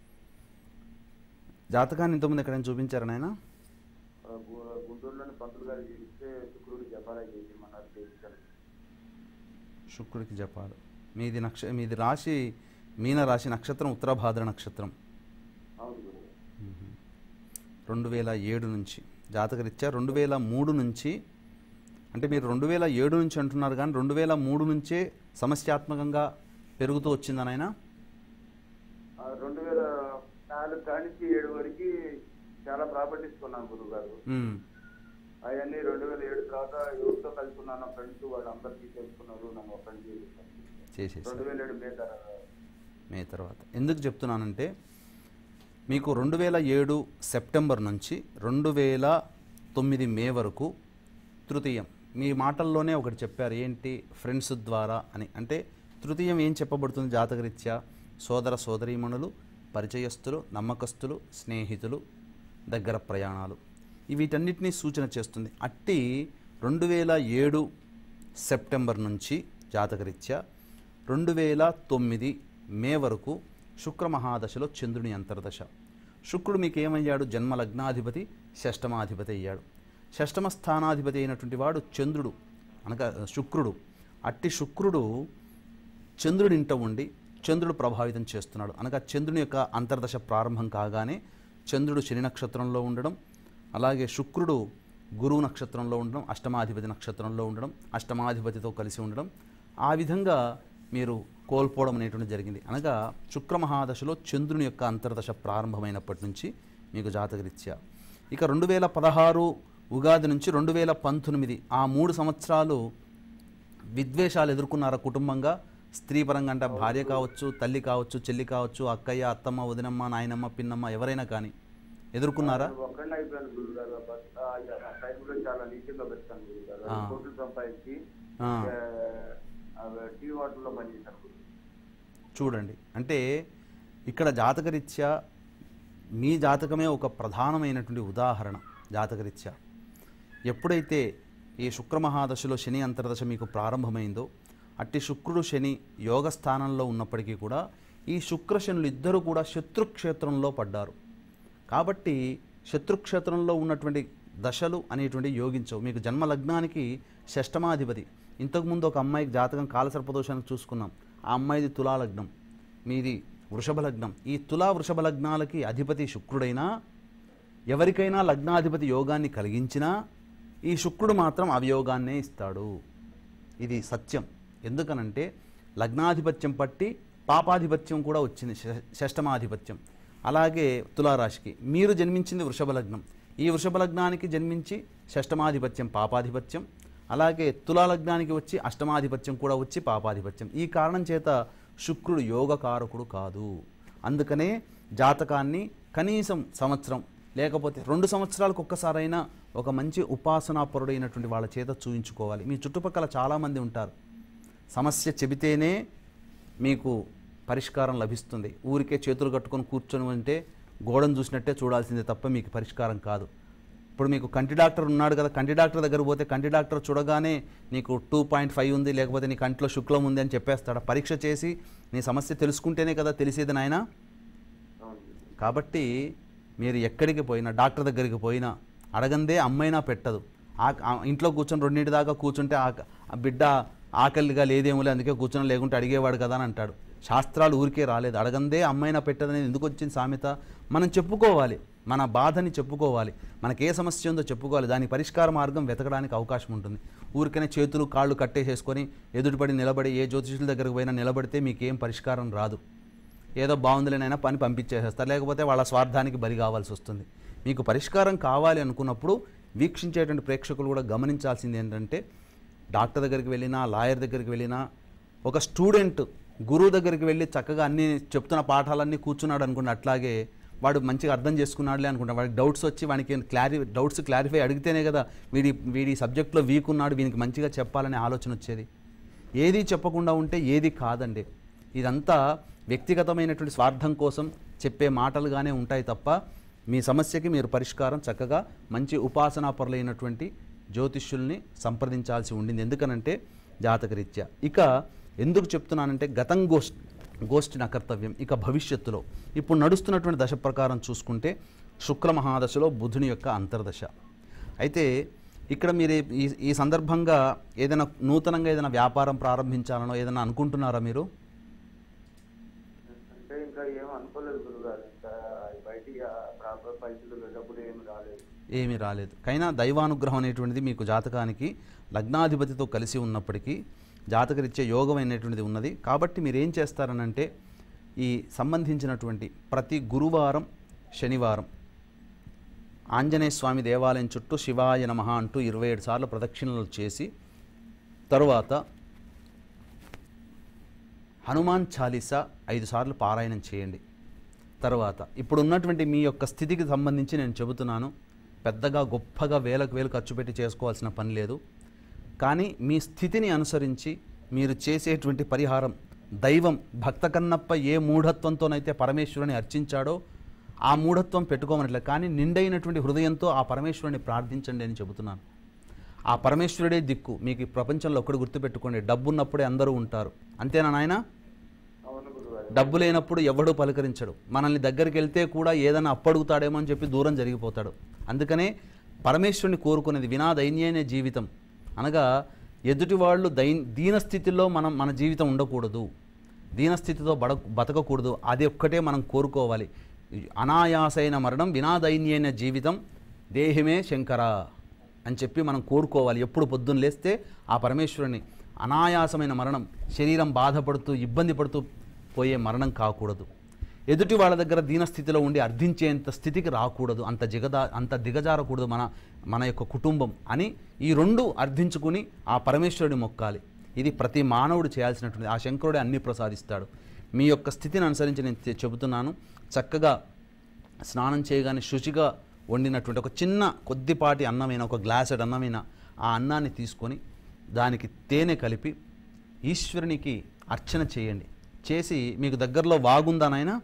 జాతకాన్ని ఇంతకుముందు ఎక్కడైనా చూపించారా నాయన ఆ, గు- గుంటూరులోని పంతులు గారు చేస్తే శుక్రుడు జపాలా చేసి మన చేయించాను శుక్రుడికి జపాలు మీది నక్ష మీది రాశి మీన రాశి నక్షత్రం ఉత్తరభాద్ర నక్షత్రం అవును గురువు గారు. రెండు వేల ఏడు నుంచి జాతకరీత్యా రెండు వేల మూడు నుంచి అంటే మీరు రెండు వేల ఏడు నుంచి అంటున్నారు కానీ రెండు వేల మూడు నుంచే సమస్యాత్మకంగా పెరుగుతూ వచ్చిందని ఆయన ఆ, రెండు వేల నాలుగు కానించి ఏడు వరకు చాలా ప్రాపర్టీస్ కొన్నాను గురువు గారు అవన్నీ రెండు వేల ఏడు తర్వాత ఎవరితో కలుసుకున్నాను ఫ్రెండ్స్ వాళ్ళందరికీ తెలుసుకున్నారు నన్ను ఫ్రెండ్ చేసేసాను చేసేసి రెండు వేల ఏడు మే తర్వాత మే తర్వాత ఎందుకు చెప్తున్నానంటే మీకు రెండు వేల ఏడు సెప్టెంబర్ నుంచి రెండు వేల తొమ్మిది మే వరకు తృతీయం మీ మాటల్లోనే ఒకటి చెప్పారు ఏంటి ఫ్రెండ్స్ ద్వారా అని అంటే తృతీయం ఏం చెప్పబడుతుంది జాతకరీత్యా సోదర సోదరీమణులు పరిచయస్తులు నమ్మకస్తులు స్నేహితులు దగ్గర ప్రయాణాలు ఈ వీటన్నిటినీ సూచన చేస్తుంది అట్టి రెండు వేల ఏడు సెప్టెంబర్ నుంచి జాతకరీత్యా రెండు వేల తొమ్మిది మే వరకు శుక్ర మహాదశలో చంద్రుని అంతర్దశ శుక్రుడు మీకు ఏమయ్యాడు జన్మ లగ్నాధిపతి షష్టమాధిపతి అయ్యాడు షష్టమ స్థానాధిపతి అయినటువంటి వాడు చంద్రుడు అనగా శుక్రుడు అట్టి శుక్రుడు చంద్రుడి ఇంట ఉండి చంద్రుడు ప్రభావితం చేస్తున్నాడు అనగా చంద్రుని యొక్క అంతర్దశ ప్రారంభం కాగానే చంద్రుడు శని నక్షత్రంలో ఉండడం అలాగే శుక్రుడు గురువు నక్షత్రంలో ఉండడం అష్టమాధిపతి నక్షత్రంలో ఉండడం అష్టమాధిపతితో కలిసి ఉండడం ఆ విధంగా మీరు కోల్పోవడం అనేటువంటి జరిగింది అనగా శుక్ర మహాదశలో చంద్రుని యొక్క అంతర్దశ ప్రారంభమైనప్పటి నుంచి మీకు జాతకరీత్యా ఇక రెండు వేల పదహారు ఉగాది నుంచి రెండు వేల పంతొమ్మిది ఆ మూడు సంవత్సరాలు విద్వేషాలు ఎదుర్కొన్నారా కుటుంబంగా స్త్రీ పరంగా అంటే భార్య కావచ్చు తల్లి కావచ్చు చెల్లి కావచ్చు అక్కయ్య అత్తమ్మ వదినమ్మ నాయనమ్మ పిన్నమ్మ ఎవరైనా కానీ ఎదుర్కొన్నారా ఒక్కడిని అయిపోయాను గురువు గారు ఆ టైంలో చాలా నీచంగా పెడతాను గురువు గారు ఆ. కోట్లు సంపాదించి ఆ. టీ వాటర్లో పనిచేశాను గురువు చూడండి అంటే ఇక్కడ జాతకరీత్యా మీ జాతకమే ఒక ప్రధానమైనటువంటి ఉదాహరణ జాతకరీత్యా ఎప్పుడైతే ఈ శుక్రమహాదశలో శని అంతర్దశ మీకు ప్రారంభమైందో అట్టి శుక్రుడు శని యోగ స్థానంలో ఉన్నప్పటికీ కూడా ఈ శుక్ర శనులు ఇద్దరు కూడా శత్రుక్షేత్రంలో పడ్డారు కాబట్టి శత్రుక్షేత్రంలో ఉన్నటువంటి దశలు అనేటువంటి యోగించవు మీకు జన్మ లగ్నానికి షష్టమాధిపతి ఇంతకుముందు ఒక అమ్మాయికి జాతకం కాలసర్పదోషానికి చూసుకున్నాం ఆ అమ్మాయిది తులా లగ్నం మీది వృషభ లగ్నం ఈ తులా వృషభ లగ్నాలకి అధిపతి శుక్రుడైనా ఎవరికైనా లగ్నాధిపతి యోగాన్ని కలిగించినా ఈ శుక్రుడు మాత్రం అవయోగాన్నే ఇస్తాడు ఇది సత్యం ఎందుకనంటే లగ్నాధిపత్యం పట్టి పాపాధిపత్యం కూడా వచ్చింది ష- షష్టమాధిపత్యం అలాగే తులారాశికి మీరు జన్మించింది వృషభ లగ్నం ఈ వృషభ లగ్నానికి జన్మించి షష్టమాధిపత్యం పాపాధిపత్యం అలాగే తులా లగ్నానికి వచ్చి అష్టమాధిపత్యం కూడా వచ్చి పాపాధిపత్యం ఈ కారణం చేత శుక్రుడు యోగకారకుడు కాదు అందుకనే జాతకాన్ని కనీసం సంవత్సరం లేకపోతే రెండు సంవత్సరాలకు ఒక్కసారైనా ఒక మంచి ఉపాసనాపరుడైనటువంటి వాళ్ళ చేత చూయించుకోవాలి మీ చుట్టుపక్కల చాలామంది ఉంటారు సమస్య చెబితేనే మీకు పరిష్కారం లభిస్తుంది ఊరికే చేతులు కట్టుకొని కూర్చొని ఉంటే గోడను చూసినట్టే చూడాల్సిందే తప్ప మీకు పరిష్కారం కాదు ఇప్పుడు మీకు కంటి డాక్టర్ ఉన్నాడు కదా కంటి డాక్టర్ దగ్గర పోతే కంటి డాక్టర్ చూడగానే నీకు టూ పాయింట్ ఫైవ్ ఉంది లేకపోతే నీ కంట్లో శుక్లం ఉంది అని చెప్పేస్తాడు పరీక్ష చేసి నీ సమస్య తెలుసుకుంటేనే కదా తెలిసేది నాయనా అవును కాబట్టి మీరు ఎక్కడికి పోయినా డాక్టర్ దగ్గరికి పోయినా అడగందే అమ్మైనా పెట్టదు ఆ ఆ ఇంట్లో కూర్చొని రెండింటి దాకా కూర్చుంటే ఆ ఆ బిడ్డ ఆకలిగా లేదేమోలే అందుకే కూర్చొని లేకుంటే అడిగేవాడు కదా అని అంటాడు శాస్త్రాలు ఊరికే రాలేదు అడగందే అమ్మైనా పెట్టదనేది ఎందుకు వచ్చింది సామెత మనం చెప్పుకోవాలి మన బాధని చెప్పుకోవాలి మనకి ఏ సమస్య ఉందో చెప్పుకోవాలి దాని పరిష్కార మార్గం వెతకడానికి అవకాశం ఉంటుంది ఊరికనే చేతులు కాళ్ళు కట్టేసేసుకొని ఎదుటిపడి నిలబడి ఏ జ్యోతిషుల దగ్గరికి పోయినా నిలబడితే మీకేం పరిష్కారం రాదు ఏదో బాగుందిలేనైనా పని పంపించేసేస్తారు లేకపోతే వాళ్ళ స్వార్థానికి బలి కావాల్సి వస్తుంది మీకు పరిష్కారం కావాలి అనుకున్నప్పుడు వీక్షించేటువంటి ప్రేక్షకులు కూడా గమనించాల్సింది ఏంటంటే డాక్టర్ దగ్గరికి వెళ్ళినా లాయర్ దగ్గరికి వెళ్ళినా ఒక స్టూడెంట్ గురువు దగ్గరికి వెళ్ళి చక్కగా అన్ని చెప్తున్న పాఠాలన్నీ కూర్చున్నాడు అనుకోండి అట్లాగే వాడు మంచిగా అర్థం చేసుకున్నాడులే అనుకుంటా వాడికి డౌట్స్ వచ్చి వానికి క్లారి డౌట్స్ క్లారిఫై అడిగితేనే కదా వీడి వీడి సబ్జెక్ట్లో వీక్ ఉన్నాడు వీనికి మంచిగా చెప్పాలనే ఆలోచన వచ్చేది ఏది చెప్పకుండా ఉంటే ఏది కాదండి ఇదంతా వ్యక్తిగతమైనటువంటి స్వార్థం కోసం చెప్పే మాటలుగానే ఉంటాయి తప్ప మీ సమస్యకి మీరు పరిష్కారం చక్కగా మంచి ఉపాసనాపరులైనటువంటి జ్యోతిష్యుల్ని సంప్రదించాల్సి ఉండింది ఎందుకనంటే జాతకరీత్యా ఇక ఎందుకు చెప్తున్నానంటే గతం గోష్ఠి గోష్ఠి నా కర్తవ్యం ఇక భవిష్యత్తులో ఇప్పుడు నడుస్తున్నటువంటి దశ ప్రకారం చూసుకుంటే శుక్ర మహాదశలో బుధుని యొక్క అంతర్దశ అయితే ఇక్కడ మీరు ఈ ఈ సందర్భంగా ఏదైనా నూతనంగా ఏదైనా వ్యాపారం ప్రారంభించాలనో ఏదైనా అనుకుంటున్నారా మీరు అంటే ఇంకా ఏం అనుకోలేదు గురుగారు ఇంకా బయటికి ప్రాపర్ పైసలు డబ్బులు ఏమి రాలేదు ఏమీ రాలేదు కైనా దైవానుగ్రహం అనేటువంటిది మీకు జాతకానికి లగ్నాధిపతితో కలిసి ఉన్నప్పటికీ జాతకరీత్యా యోగం అనేటువంటిది ఉన్నది కాబట్టి మీరు ఏం చేస్తారనంటే ఈ సంబంధించినటువంటి ప్రతి గురువారం శనివారం ఆంజనేయ స్వామి దేవాలయం చుట్టూ శివాయ నమః అంటూ ఇరవై ఏడు సార్లు ప్రదక్షిణలు చేసి తరువాత హనుమాన్ చాలీసా ఐదు సార్లు పారాయణం చేయండి తర్వాత ఇప్పుడు ఉన్నటువంటి మీ యొక్క స్థితికి సంబంధించి నేను చెబుతున్నాను పెద్దగా గొప్పగా వేలకు వేలు ఖర్చు పెట్టి చేసుకోవాల్సిన పని లేదు కానీ మీ స్థితిని అనుసరించి మీరు చేసేటువంటి పరిహారం దైవం భక్త కన్నప్ప ఏ మూఢత్వంతోనైతే పరమేశ్వరుని అర్చించాడో ఆ మూఢత్వం పెట్టుకోమనట్లేదు కానీ నిండైనటువంటి హృదయంతో ఆ పరమేశ్వరుని ప్రార్థించండి అని చెబుతున్నాను ఆ పరమేశ్వరుడే దిక్కు మీకు ఈ ప్రపంచంలో ఒక్కడు గుర్తుపెట్టుకోండి డబ్బు ఉన్నప్పుడే అందరూ ఉంటారు అంతేనా నాయనా అవును గురుగారు డబ్బు లేనప్పుడు ఎవడూ పలకరించడు మనల్ని దగ్గరికి వెళ్తే కూడా ఏదైనా అప్పడుగుతాడేమో అని చెప్పి దూరం జరిగిపోతాడు అందుకనే పరమేశ్వరుని కోరుకునేది వినా దైన్యనే జీవితం అనగా ఎదుటి వాళ్ళు దై దీనస్థితిలో మనం మన జీవితం ఉండకూడదు దీనస్థితితో బడ బతకకూడదు అది ఒక్కటే మనం కోరుకోవాలి అనాయాసైన మరణం వినా దైన్యైన జీవితం దేహమే శంకర అని చెప్పి మనం కోరుకోవాలి ఎప్పుడు పొద్దున్న లేస్తే ఆ పరమేశ్వరుని అనాయాసమైన మరణం శరీరం బాధపడుతూ ఇబ్బంది పడుతూ పోయే మరణం కాకూడదు ఎదుటి వాళ్ళ దగ్గర దీనస్థితిలో ఉండి అర్థించేంత స్థితికి రాకూడదు అంత జిగదా అంత దిగజారకూడదు మన మన యొక్క కుటుంబం అని ఈ రెండు అర్థించుకుని ఆ పరమేశ్వరుని మొక్కాలి ఇది ప్రతి మానవుడు చేయాల్సినటువంటి ఆ శంకరుడే అన్ని ప్రసాదిస్తాడు మీ యొక్క స్థితిని అనుసరించి నేను చె- చెబుతున్నాను చక్కగా స్నానం చేయగానే శుచిగా వండినటువంటి ఒక చిన్న కొద్దిపాటి అన్నమైన ఒక గ్లాసెడ్ అన్నమైన ఆ అన్నాన్ని తీసుకొని దానికి తేనె కలిపి ఈశ్వరునికి అర్చన చేయండి చేసి మీకు దగ్గరలో వాగుందా నాయనా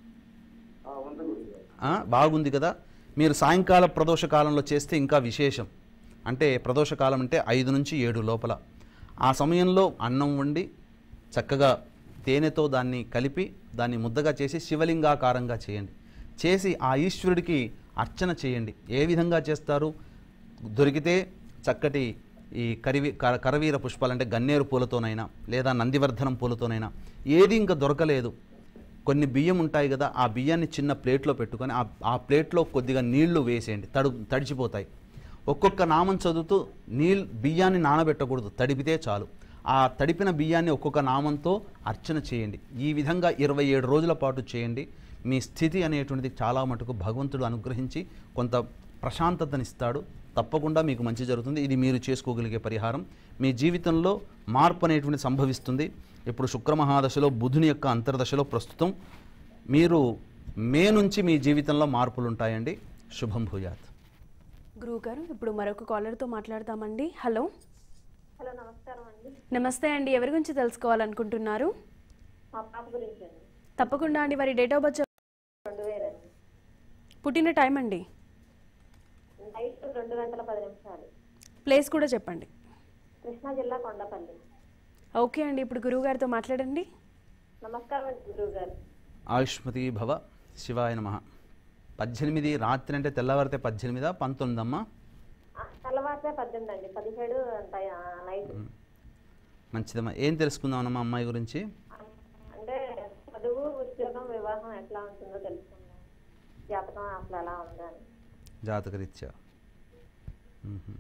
ఆ, ఉంది గురుగారు ఆ, బాగుంది కదా మీరు సాయంకాల ప్రదోష కాలంలో చేస్తే ఇంకా విశేషం అంటే ప్రదోష కాలం అంటే ఐదు నుంచి ఏడు లోపల ఆ సమయంలో అన్నం వండి చక్కగా తేనెతో దాన్ని కలిపి దాన్ని ముద్దగా చేసి శివలింగాకారంగా చేయండి చేసి ఆ ఈశ్వరుడికి అర్చన చేయండి ఏ విధంగా చేస్తారు దొరికితే చక్కటి ఈ కరివి కర కరవీర పుష్పాలు అంటే గన్నేరు పూలతోనైనా లేదా నందివర్ధనం పూలతోనైనా ఏది ఇంకా దొరకలేదు కొన్ని బియ్యం ఉంటాయి కదా ఆ బియ్యాన్ని చిన్న ప్లేట్లో పెట్టుకొని ఆ ఆ ప్లేట్లో కొద్దిగా నీళ్లు వేసేయండి తడు తడిచిపోతాయి ఒక్కొక్క నామం చదువుతూ నీళ్ళు బియ్యాన్ని నానబెట్టకూడదు తడిపితే చాలు ఆ తడిపిన బియ్యాన్ని ఒక్కొక్క నామంతో అర్చన చేయండి ఈ విధంగా ఇరవై ఏడు రోజుల పాటు చేయండి మీ స్థితి అనేటువంటిది చాలా మటుకు భగవంతుడు అనుగ్రహించి కొంత ప్రశాంతతనిస్తాడు తప్పకుండా మీకు మంచి జరుగుతుంది ఇది మీరు చేసుకోగలిగే పరిహారం మీ జీవితంలో మార్పు అనేటువంటి సంభవిస్తుంది ఇప్పుడు శుక్రమహాదశలో బుధుని యొక్క అంతర్దశలో ప్రస్తుతం మీరు మే నుంచి మీ జీవితంలో మార్పులు ఉంటాయండి శుభం భూయాత్ గురువు గారు ఇప్పుడు మరొక కాలర్తో మాట్లాడదామండి హలో హలో నమస్కారం అండి నమస్తే అండి ఎవరి గురించి తెలుసుకోవాలనుకుంటున్నారు మా పాప గురించి అండి తప్పకుండా అండి వారి డేట్ ఆఫ్ బర్త్ చెప్- రెండు వేలండి పుట్టిన టైం అండి నైట్ రెండు గంటల పది నిమిషాలు ప్లేస్ కూడా చెప్పండి కృష్ణా జిల్లా కొండపల్లి ఓకే అండి ఇప్పుడు గురువు గారితో మాట్లాడండి నమస్కారం అండి గురువు గారు ఆయుష్మతి భవ శివాయ నమ పద్దెనిమిది రాత్రి అంటే తెల్లవారితే పద్దెనిమిదా పంతొమ్మిదమ్మా తెల్లవారితే పద్దెనిమిది అండి పదిహేడు టై- ఆ, నైట్ మంచిదమ్మా ఏం తెలుసుకుందామమ్మా అమ్మాయి గురించి అంటే చదువు ఉద్యోగం వివాహం ఎట్లా ఉంటుందో తెలుసుకుందాం జాతకం అసలు ఎలా ఉందా అని జాతకరీత్యా మ్మ్.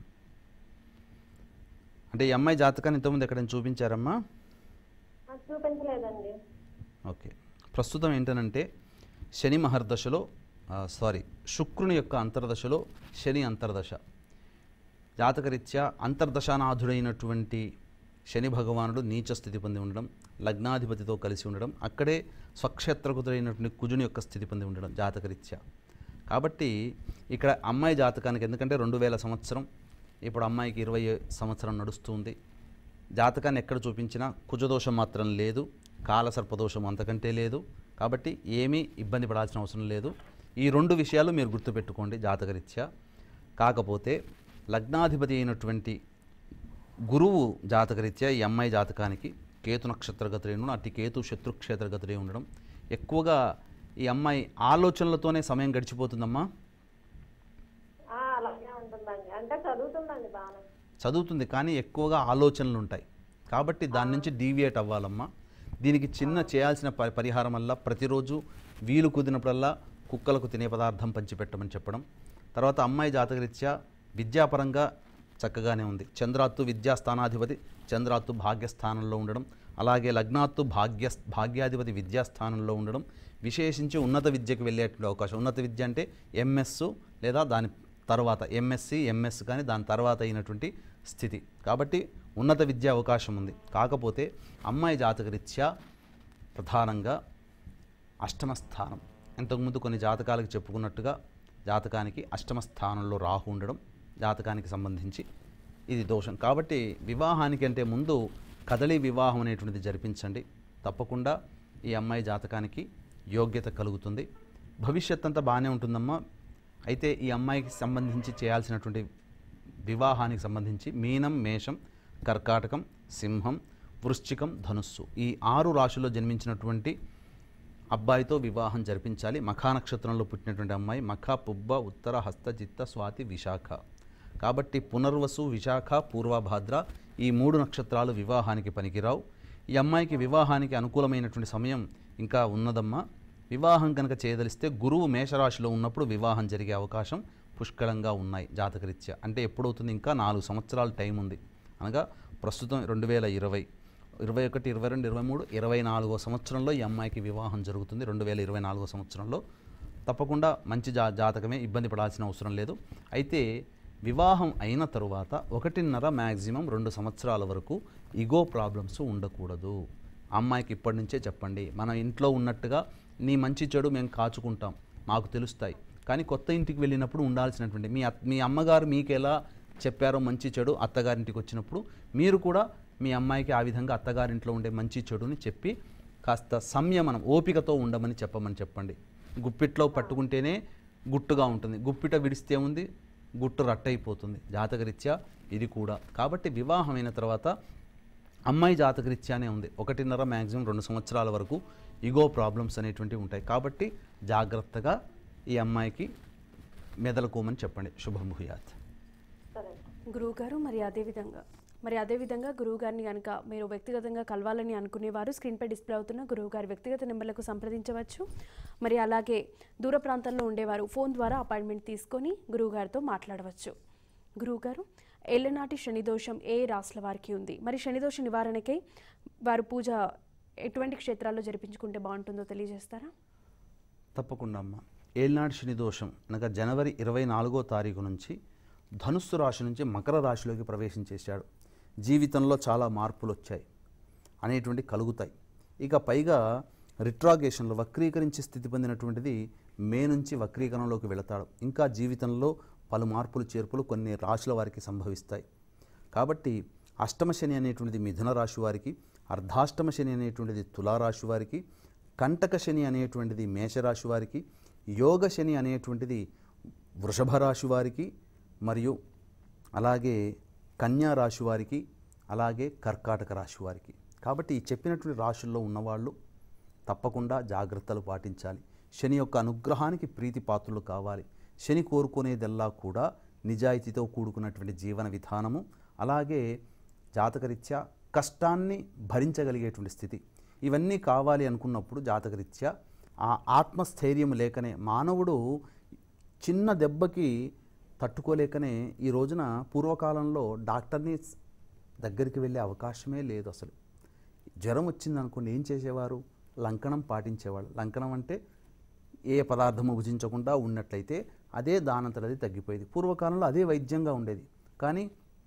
అంటే ఈ అమ్మాయి జాతకాన్ని ఇంతకుముందు ఎక్కడైనా చూపించారమ్మా ఆ, చూపించలేదండి ఓకే ప్రస్తుతం ఏంటనంటే శని మహర్దశలో ఆ, సారీ శుక్రుని యొక్క అంతర్దశలో శని అంతర్దశ జాతకరీత్యా అంతర్దశానాథుడైనటువంటి శని భగవానుడు నీచ స్థితి పొంది ఉండడం లగ్నాధిపతితో కలిసి ఉండడం అక్కడే స్వక్షేత్రకుతుడైనటువంటి కుజుని యొక్క స్థితి పొంది ఉండడం జాతకరీత్యా కాబట్టి ఇక్కడ అమ్మాయి జాతకానికి ఎందుకంటే రెండు వేల సంవత్సరం ఇప్పుడు అమ్మాయికి ఇరవై సంవత్సరం నడుస్తుంది జాతకాన్ని ఎక్కడ చూపించినా కుజదోషం మాత్రం లేదు కాలసర్పదోషం అంతకంటే లేదు కాబట్టి ఏమీ ఇబ్బంది పడాల్సిన అవసరం లేదు ఈ రెండు విషయాలు మీరు గుర్తుపెట్టుకోండి జాతకరీత్యా కాకపోతే లగ్నాధిపతి అయినటువంటి గురువు జాతకరీత్యా ఈ అమ్మాయి జాతకానికి కేతు నక్షత్రగతులే ఉండడం అట్టి కేతు శత్రుక్షేత్రగతులే ఉండడం ఎక్కువగా ఈ అమ్మాయి ఆలోచనలతోనే సమయం గడిచిపోతుందమ్మా ఆ, అలాగే ఉంటుందండి అంటే చదువుతుందండి బాగానే చదువుతుంది కానీ ఎక్కువగా ఆలోచనలు ఉంటాయి కాబట్టి దాని నుంచి డీవియేట్ అవ్వాలమ్మా దీనికి చిన్న చేయాల్సిన ప- పరిహారం వల్ల ప్రతిరోజు వీలు కుదిరినప్పుడల్లా కుక్కలకు తినే పదార్థం పంచిపెట్టమని చెప్పడం తర్వాత అమ్మాయి జాతకరీత్యా విద్యాపరంగా చక్కగానే ఉంది చంద్రాత్తు విద్యాస్థానాధిపతి చంద్రాత్తు భాగ్యస్థానంలో ఉండడం అలాగే లగ్నాత్తు భాగ్య భాగ్యాధిపతి విద్యాస్థానంలో ఉండడం విశేషించి ఉన్నత విద్యకు వెళ్ళేటువంటి అవకాశం ఉన్నత విద్య అంటే ఎంఎస్ లేదా దాని తర్వాత ఎంఎస్సి ఎంఎస్ కానీ దాని తర్వాత అయినటువంటి స్థితి కాబట్టి ఉన్నత విద్య అవకాశం ఉంది కాకపోతే అమ్మాయి జాతకరీత్యా ప్రధానంగా అష్టమ స్థానం ఇంతకుముందు కొన్ని జాతకాలకు చెప్పుకున్నట్టుగా జాతకానికి అష్టమ స్థానంలో రాహు ఉండడం జాతకానికి సంబంధించి ఇది దోషం కాబట్టి వివాహానికి అంటే ముందు కదలి వివాహం అనేటువంటిది జరిపించండి తప్పకుండా ఈ అమ్మాయి జాతకానికి యోగ్యత కలుగుతుంది భవిష్యత్ అంతా బాగానే ఉంటుందమ్మా అయితే ఈ అమ్మాయికి సంబంధించి చేయాల్సినటువంటి వివాహానికి సంబంధించి మీనం మేషం కర్కాటకం సింహం వృశ్చికం ధనుస్సు ఈ ఆరు రాశుల్లో జన్మించినటువంటి అబ్బాయితో వివాహం జరిపించాలి మఖా నక్షత్రంలో పుట్టినటువంటి అమ్మాయి మఖ పుబ్బ ఉత్తర హస్త చిత్త స్వాతి విశాఖ కాబట్టి పునర్వసు విశాఖ పూర్వభాద్ర ఈ మూడు నక్షత్రాలు వివాహానికి పనికిరావు ఈ అమ్మాయికి వివాహానికి అనుకూలమైనటువంటి సమయం ఇంకా ఉన్నదమ్మా వివాహం కనుక చేయదలిస్తే గురువు మేషరాశిలో ఉన్నప్పుడు వివాహం జరిగే అవకాశం పుష్కలంగా ఉన్నాయి జాతకరీత్యా అంటే ఎప్పుడవుతుంది ఇంకా నాలుగు సంవత్సరాల టైం ఉంది అనగా ప్రస్తుతం రెండు వేల ఇరవై ఇరవై ఒకటి ఇరవై రెండు ఇరవై మూడు ఇరవై నాలుగో సంవత్సరంలో ఈ అమ్మాయికి వివాహం జరుగుతుంది రెండు వేల ఇరవై నాలుగో సంవత్సరంలో తప్పకుండా మంచి జా జాతకమే ఇబ్బంది పడాల్సిన అవసరం లేదు అయితే వివాహం అయిన తరువాత ఒకటిన్నర మ్యాక్సిమం రెండు సంవత్సరాల వరకు ఇగో ప్రాబ్లమ్స్ ఉండకూడదు అమ్మాయికి ఇప్పటి నుంచే చెప్పండి మన ఇంట్లో ఉన్నట్టుగా నీ మంచి చెడు మేము కాచుకుంటాం మాకు తెలుస్తాయి కానీ కొత్త ఇంటికి వెళ్ళినప్పుడు ఉండాల్సినటువంటి మీ అత్ మీ అమ్మగారు మీకు ఎలా చెప్పారో మంచి చెడు అత్తగారింటికి వచ్చినప్పుడు మీరు కూడా మీ అమ్మాయికి ఆ విధంగా అత్తగారింట్లో ఉండే మంచి చెడుని చెప్పి కాస్త సంయమనం ఓపికతో ఉండమని చెప్పమని చెప్పండి గుప్పిట్లో పట్టుకుంటేనే గుట్టుగా ఉంటుంది గుప్పిట విడిస్తే ఉంది గుట్టు రట్టయిపోతుంది జాతకరీత్యా ఇది కూడా కాబట్టి వివాహమైన తర్వాత అమ్మాయి జాతకరీత్యానే ఉంది ఒకటిన్నర మ్యాక్సిమం రెండు సంవత్సరాల వరకు ఇగో ప్రాబ్లమ్స్ అనేటువంటివి ఉంటాయి కాబట్టి జాగ్రత్తగా ఈ అమ్మాయికి మెదలుకోమని చెప్పండి శుభం భూయాత్ సరే గురువు గారు మరి అదేవిధంగా మరి అదేవిధంగా గురువు గారిని కనుక మీరు వ్యక్తిగతంగా కలవాలని అనుకునేవారు స్క్రీన్పై డిస్ప్లే అవుతున్న గురువు గారి వ్యక్తిగత నెంబర్లకు సంప్రదించవచ్చు మరి అలాగే దూర ప్రాంతాల్లో ఉండేవారు ఫోన్ ద్వారా అపాయింట్మెంట్ తీసుకొని గురువు గారితో మాట్లాడవచ్చు గురువుగారు ఏళ్ళనాటి శనిదోషం ఏ రాశుల వారికి ఉంది మరి శనిదోష నివారణకై వారు పూజ ఎటువంటి క్షేత్రాల్లో జరిపించుకుంటే బాగుంటుందో తెలియజేస్తారా తప్పకుండా అమ్మ ఏళ్ళనాడు శని దోషం అనగా జనవరి ఇరవై నాలుగో తారీఖు నుంచి ధనుస్సు రాశి నుంచి మకర రాశిలోకి ప్రవేశించేశాడు జీవితంలో చాలా మార్పులు వచ్చాయి అనేటువంటి కలుగుతాయి ఇక పైగా రిట్రాగేషన్లో వక్రీకరించి స్థితి పొందినటువంటిది మే నుంచి వక్రీకరణలోకి వెళతాడు ఇంకా జీవితంలో పలు మార్పులు చేర్పులు కొన్ని రాశుల వారికి సంభవిస్తాయి కాబట్టి అష్టమ శని అనేటువంటిది మిథున రాశి వారికి అర్ధాష్టమ శని అనేటువంటిది తులారాశి వారికి కంటక శని అనేటువంటిది మేషరాశి వారికి యోగ శని అనేటువంటిది వృషభ రాశి వారికి మరియు అలాగే కన్యా రాశి వారికి అలాగే కర్కాటక రాశి వారికి కాబట్టి ఈ చెప్పినటువంటి రాశుల్లో ఉన్నవాళ్ళు తప్పకుండా జాగ్రత్తలు పాటించాలి శని యొక్క అనుగ్రహానికి ప్రీతి పాత్రులు కావాలి శని కోరుకునేదల్లా కూడా నిజాయితీతో కూడుకున్నటువంటి జీవన విధానము అలాగే జాతకరీత్యా కష్టాన్ని భరించగలిగేటువంటి స్థితి ఇవన్నీ కావాలి అనుకున్నప్పుడు జాతకరీత్యా ఆ ఆత్మస్థైర్యం లేకనే మానవుడు చిన్న దెబ్బకి తట్టుకోలేకనే ఈ రోజున పూర్వకాలంలో డాక్టర్ని దగ్గరికి వెళ్ళే అవకాశమే లేదు అసలు జ్వరం వచ్చింది అనుకోండి ఏం చేసేవారు లంకనం పాటించేవాళ్ళు లంకనం అంటే ఏ పదార్థము భుజించకుండా ఉన్నట్లయితే అదే దానంతటది తగ్గిపోయేది పూర్వకాలంలో అదే వైద్యంగా ఉండేది కానీ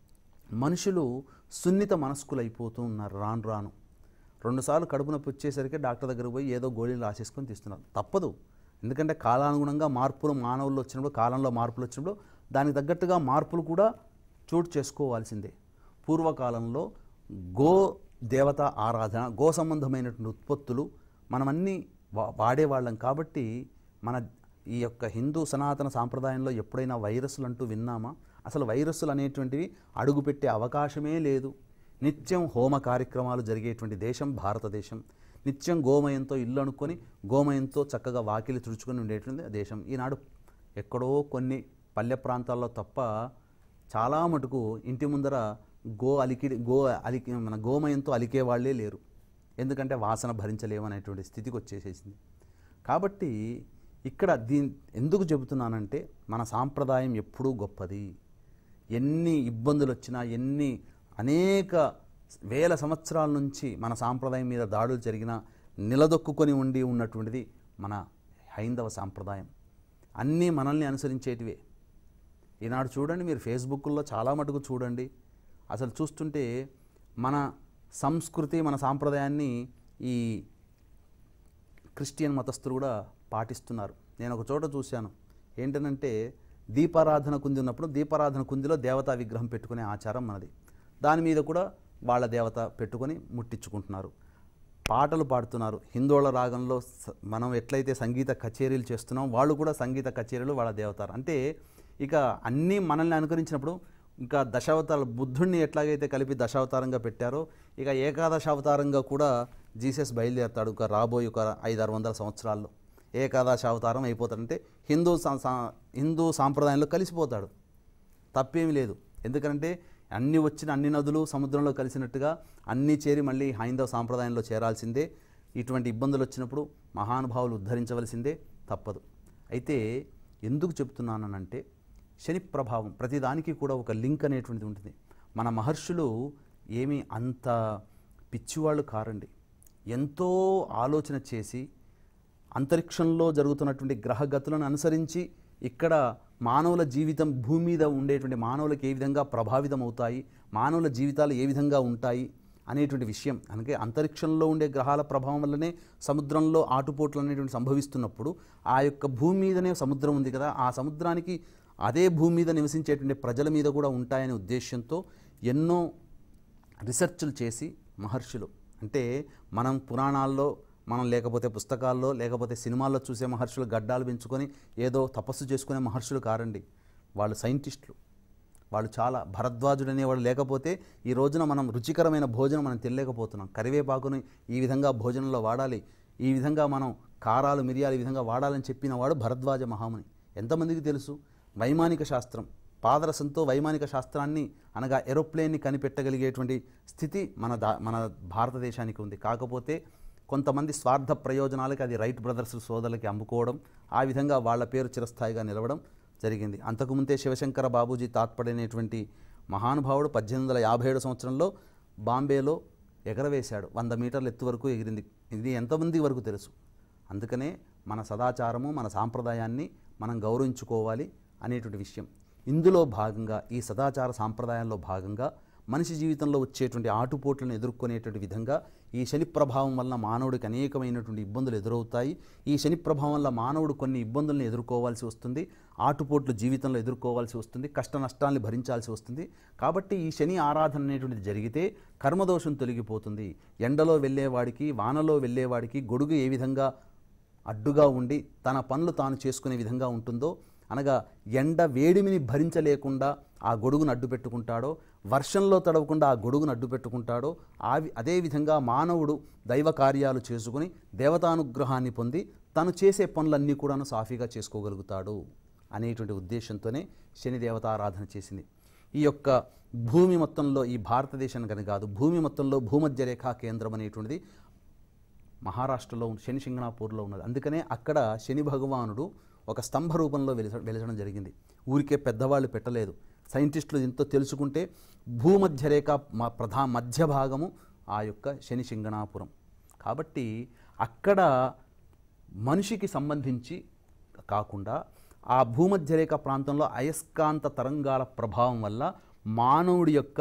మనుషులు సున్నిత మనస్కులైపోతూ ఉన్నారు రాను రాను రెండుసార్లు కడుపు నొప్పి వచ్చేసరికి డాక్టర్ దగ్గరకు పోయి ఏదో గోళీలు రాసేసుకొని తీస్తున్నారు తప్పదు ఎందుకంటే కాలానుగుణంగా మార్పులు మానవుల్లో వచ్చినప్పుడు కాలంలో మార్పులు వచ్చినప్పుడు దానికి తగ్గట్టుగా మార్పులు కూడా చోటు చేసుకోవాల్సిందే పూర్వకాలంలో గో దేవత ఆరాధన గో సంబంధమైనటువంటి ఉత్పత్తులు మనమన్నీ వా వాడేవాళ్ళం కాబట్టి మన ఈ యొక్క హిందూ సనాతన సాంప్రదాయంలో ఎప్పుడైనా వైరస్లు అంటూ విన్నామా అసలు వైరస్సులు అనేటువంటివి అడుగుపెట్టే అవకాశమే లేదు నిత్యం హోమ కార్యక్రమాలు జరిగేటువంటి దేశం భారతదేశం నిత్యం గోమయంతో ఇల్లు అనుకొని గోమయంతో చక్కగా వాకిలి తుడుచుకొని ఉండేటువంటి దేశం ఈనాడు ఎక్కడో కొన్ని పల్లె ప్రాంతాల్లో తప్ప చాలా మటుకు ఇంటి ముందర గో అలికి గో అలికి మన గోమయంతో అలికే వాళ్ళే లేరు ఎందుకంటే వాసన భరించలేమనేటువంటి స్థితికి వచ్చేసేసింది కాబట్టి ఇక్కడ దీని ఎందుకు చెబుతున్నానంటే మన సాంప్రదాయం ఎప్పుడూ గొప్పది ఎన్ని ఇబ్బందులు వచ్చినా ఎన్ని అనేక వేల సంవత్సరాల నుంచి మన సాంప్రదాయం మీద దాడులు జరిగినా నిలదొక్కుకొని ఉండి ఉన్నటువంటిది మన హైందవ సాంప్రదాయం అన్నీ మనల్ని అనుసరించేటివే ఈనాడు చూడండి మీరు ఫేస్బుక్లో చాలా మటుకు చూడండి అసలు చూస్తుంటే మన సంస్కృతి మన సాంప్రదాయాన్ని ఈ క్రిస్టియన్ మతస్థులు కూడా పాటిస్తున్నారు నేను ఒక చోట చూశాను ఏంటనంటే దీపారాధన కుంది ఉన్నప్పుడు దీపారాధన కుందిలో దేవతా విగ్రహం పెట్టుకునే ఆచారం మనది దాని మీద కూడా వాళ్ళ దేవత పెట్టుకొని ముట్టించుకుంటున్నారు పాటలు పాడుతున్నారు హిందోళ రాగంలో స- మనం ఎట్లయితే సంగీత కచేరీలు చేస్తున్నాం వాళ్ళు కూడా సంగీత కచేరీలు వాళ్ళ దేవతారు అంటే ఇక అన్నీ మనల్ని అనుకరించినప్పుడు ఇంకా దశావతారాలు బుద్ధుడిని ఎట్లాగైతే కలిపి దశావతారంగా పెట్టారో ఇక ఏకాదశ అవతారంగా కూడా జీసస్ బయలుదేరతాడు ఒక రాబోయే ఒక ఐదు ఆరు వందల సంవత్సరాల్లో ఏకాదశ అవతారం అయిపోతాడంటే హిందూ సా- సా- హిందూ సాంప్రదాయంలో కలిసిపోతాడు తప్పేమీ లేదు ఎందుకంటే అన్ని వచ్చిన అన్ని నదులు సముద్రంలో కలిసినట్టుగా అన్నీ చేరి మళ్ళీ హైందవ సాంప్రదాయంలో చేరాల్సిందే ఇటువంటి ఇబ్బందులు వచ్చినప్పుడు మహానుభావులు ఉద్ధరించవలసిందే తప్పదు అయితే ఎందుకు చెప్తున్నానంటే శని ప్రభావం ప్రతిదానికి కూడా ఒక లింక్ అనేటువంటిది ఉంటుంది మన మహర్షులు ఏమీ అంత పిచ్చివాళ్ళు కారండి ఎంతో ఆలోచన చేసి అంతరిక్షంలో జరుగుతున్నటువంటి గ్రహగతులను అనుసరించి ఇక్కడ మానవుల జీవితం భూమి మీద ఉండేటువంటి మానవులకు ఏ విధంగా ప్రభావితం అవుతాయి మానవుల జీవితాలు ఏ విధంగా ఉంటాయి అనేటువంటి విషయం అందుకే అంతరిక్షంలో ఉండే గ్రహాల ప్రభావం వల్లనే సముద్రంలో ఆటుపోట్లు అనేటువంటి సంభవిస్తున్నప్పుడు ఆ యొక్క భూమి మీదనే సముద్రం ఉంది కదా ఆ సముద్రానికి అదే భూమి మీద నివసించేటువంటి ప్రజల మీద కూడా ఉంటాయనే ఉద్దేశంతో ఎన్నో రీసెర్చ్లు చేసి మహర్షులు అంటే మనం పురాణాల్లో మనం లేకపోతే పుస్తకాల్లో లేకపోతే సినిమాల్లో చూసే మహర్షులు గడ్డాలు పెంచుకొని ఏదో తపస్సు చేసుకునే మహర్షులు కారండి వాళ్ళు సైంటిస్టులు వాళ్ళు చాలా భరద్వాజుడు అనేవాడు లేకపోతే ఈ రోజున మనం రుచికరమైన భోజనం మనం తినలేకపోతున్నాం కరివేపాకుని ఈ విధంగా భోజనంలో వాడాలి ఈ విధంగా మనం కారాలు మిరియాలు ఈ విధంగా వాడాలని చెప్పిన వాడు భరద్వాజ మహాముని ఎంతమందికి తెలుసు వైమానిక శాస్త్రం పాదరసంతో వైమానిక శాస్త్రాన్ని అనగా ఏరోప్లేన్ని కనిపెట్టగలిగేటువంటి స్థితి మన దా మన భారతదేశానికి ఉంది కాకపోతే కొంతమంది స్వార్థ ప్రయోజనాలకి అది రైట్ బ్రదర్స్ సోదరులకి అమ్ముకోవడం ఆ విధంగా వాళ్ళ పేరు చిరస్థాయిగా నిలవడం జరిగింది అంతకుముందే శివశంకర బాబూజీ తాత్పడైనటువంటి మహానుభావుడు పద్దెనిమిది వందల యాభై ఏడు సంవత్సరంలో బాంబేలో ఎగరవేశాడు వంద మీటర్ల ఎత్తు వరకు ఎగిరింది ఇది ఎంతమంది వరకు తెలుసు అందుకనే మన సదాచారము మన సాంప్రదాయాన్ని మనం గౌరవించుకోవాలి అనేటువంటి విషయం ఇందులో భాగంగా ఈ సదాచార సాంప్రదాయాల్లో భాగంగా మనిషి జీవితంలో వచ్చేటువంటి ఆటుపోట్లను ఎదుర్కొనేటువంటి విధంగా ఈ శని ప్రభావం వల్ల మానవుడికి అనేకమైనటువంటి ఇబ్బందులు ఎదురవుతాయి ఈ శని ప్రభావం వల్ల మానవుడు కొన్ని ఇబ్బందులను ఎదుర్కోవాల్సి వస్తుంది ఆటుపోట్లు జీవితంలో ఎదుర్కోవాల్సి వస్తుంది కష్ట నష్టాలను భరించాల్సి వస్తుంది కాబట్టి ఈ శని ఆరాధన అనేటువంటిది జరిగితే కర్మదోషం తొలగిపోతుంది ఎండలో వెళ్ళేవాడికి వానలో వెళ్ళేవాడికి గొడుగు ఏ విధంగా అడ్డుగా ఉండి తన పనులు తాను చేసుకునే విధంగా ఉంటుందో అనగా ఎండ వేడిమిని భరించలేకుండా ఆ గొడుగును అడ్డు పెట్టుకుంటాడో వర్షంలో తడవకుండా ఆ గొడుగును అడ్డు పెట్టుకుంటాడో ఆ వి- అదేవిధంగా మానవుడు దైవ కార్యాలు చేసుకుని దేవతానుగ్రహాన్ని పొంది తను చేసే పనులన్నీ కూడాను సాఫీగా చేసుకోగలుగుతాడు అనేటువంటి ఉద్దేశంతోనే శని దేవతారాధన చేసింది ఈ యొక్క భూమి మొత్తంలో ఈ భారతదేశానికి అని కాదు భూమి మొత్తంలో భూమధ్య రేఖా కేంద్రం అనేటువంటిది మహారాష్ట్రలో ఉన్న శని సింగణాపూర్లో ఉన్నది అందుకనే అక్కడ శని భగవానుడు ఒక స్తంభ రూపంలో వెలిస వెలచడం జరిగింది ఊరికే పెద్దవాళ్ళు పెట్టలేదు సైంటిస్టులు ఎంతో తెలుసుకుంటే భూమధ్య రేఖ మ- ప్రధా మధ్య భాగము ఆ యొక్క శని సింగణాపురం కాబట్టి అక్కడ మనిషికి సంబంధించి కాకుండా ఆ భూమధ్యరేఖ ప్రాంతంలో అయస్కాంత తరంగాల ప్రభావం వల్ల మానవుడి యొక్క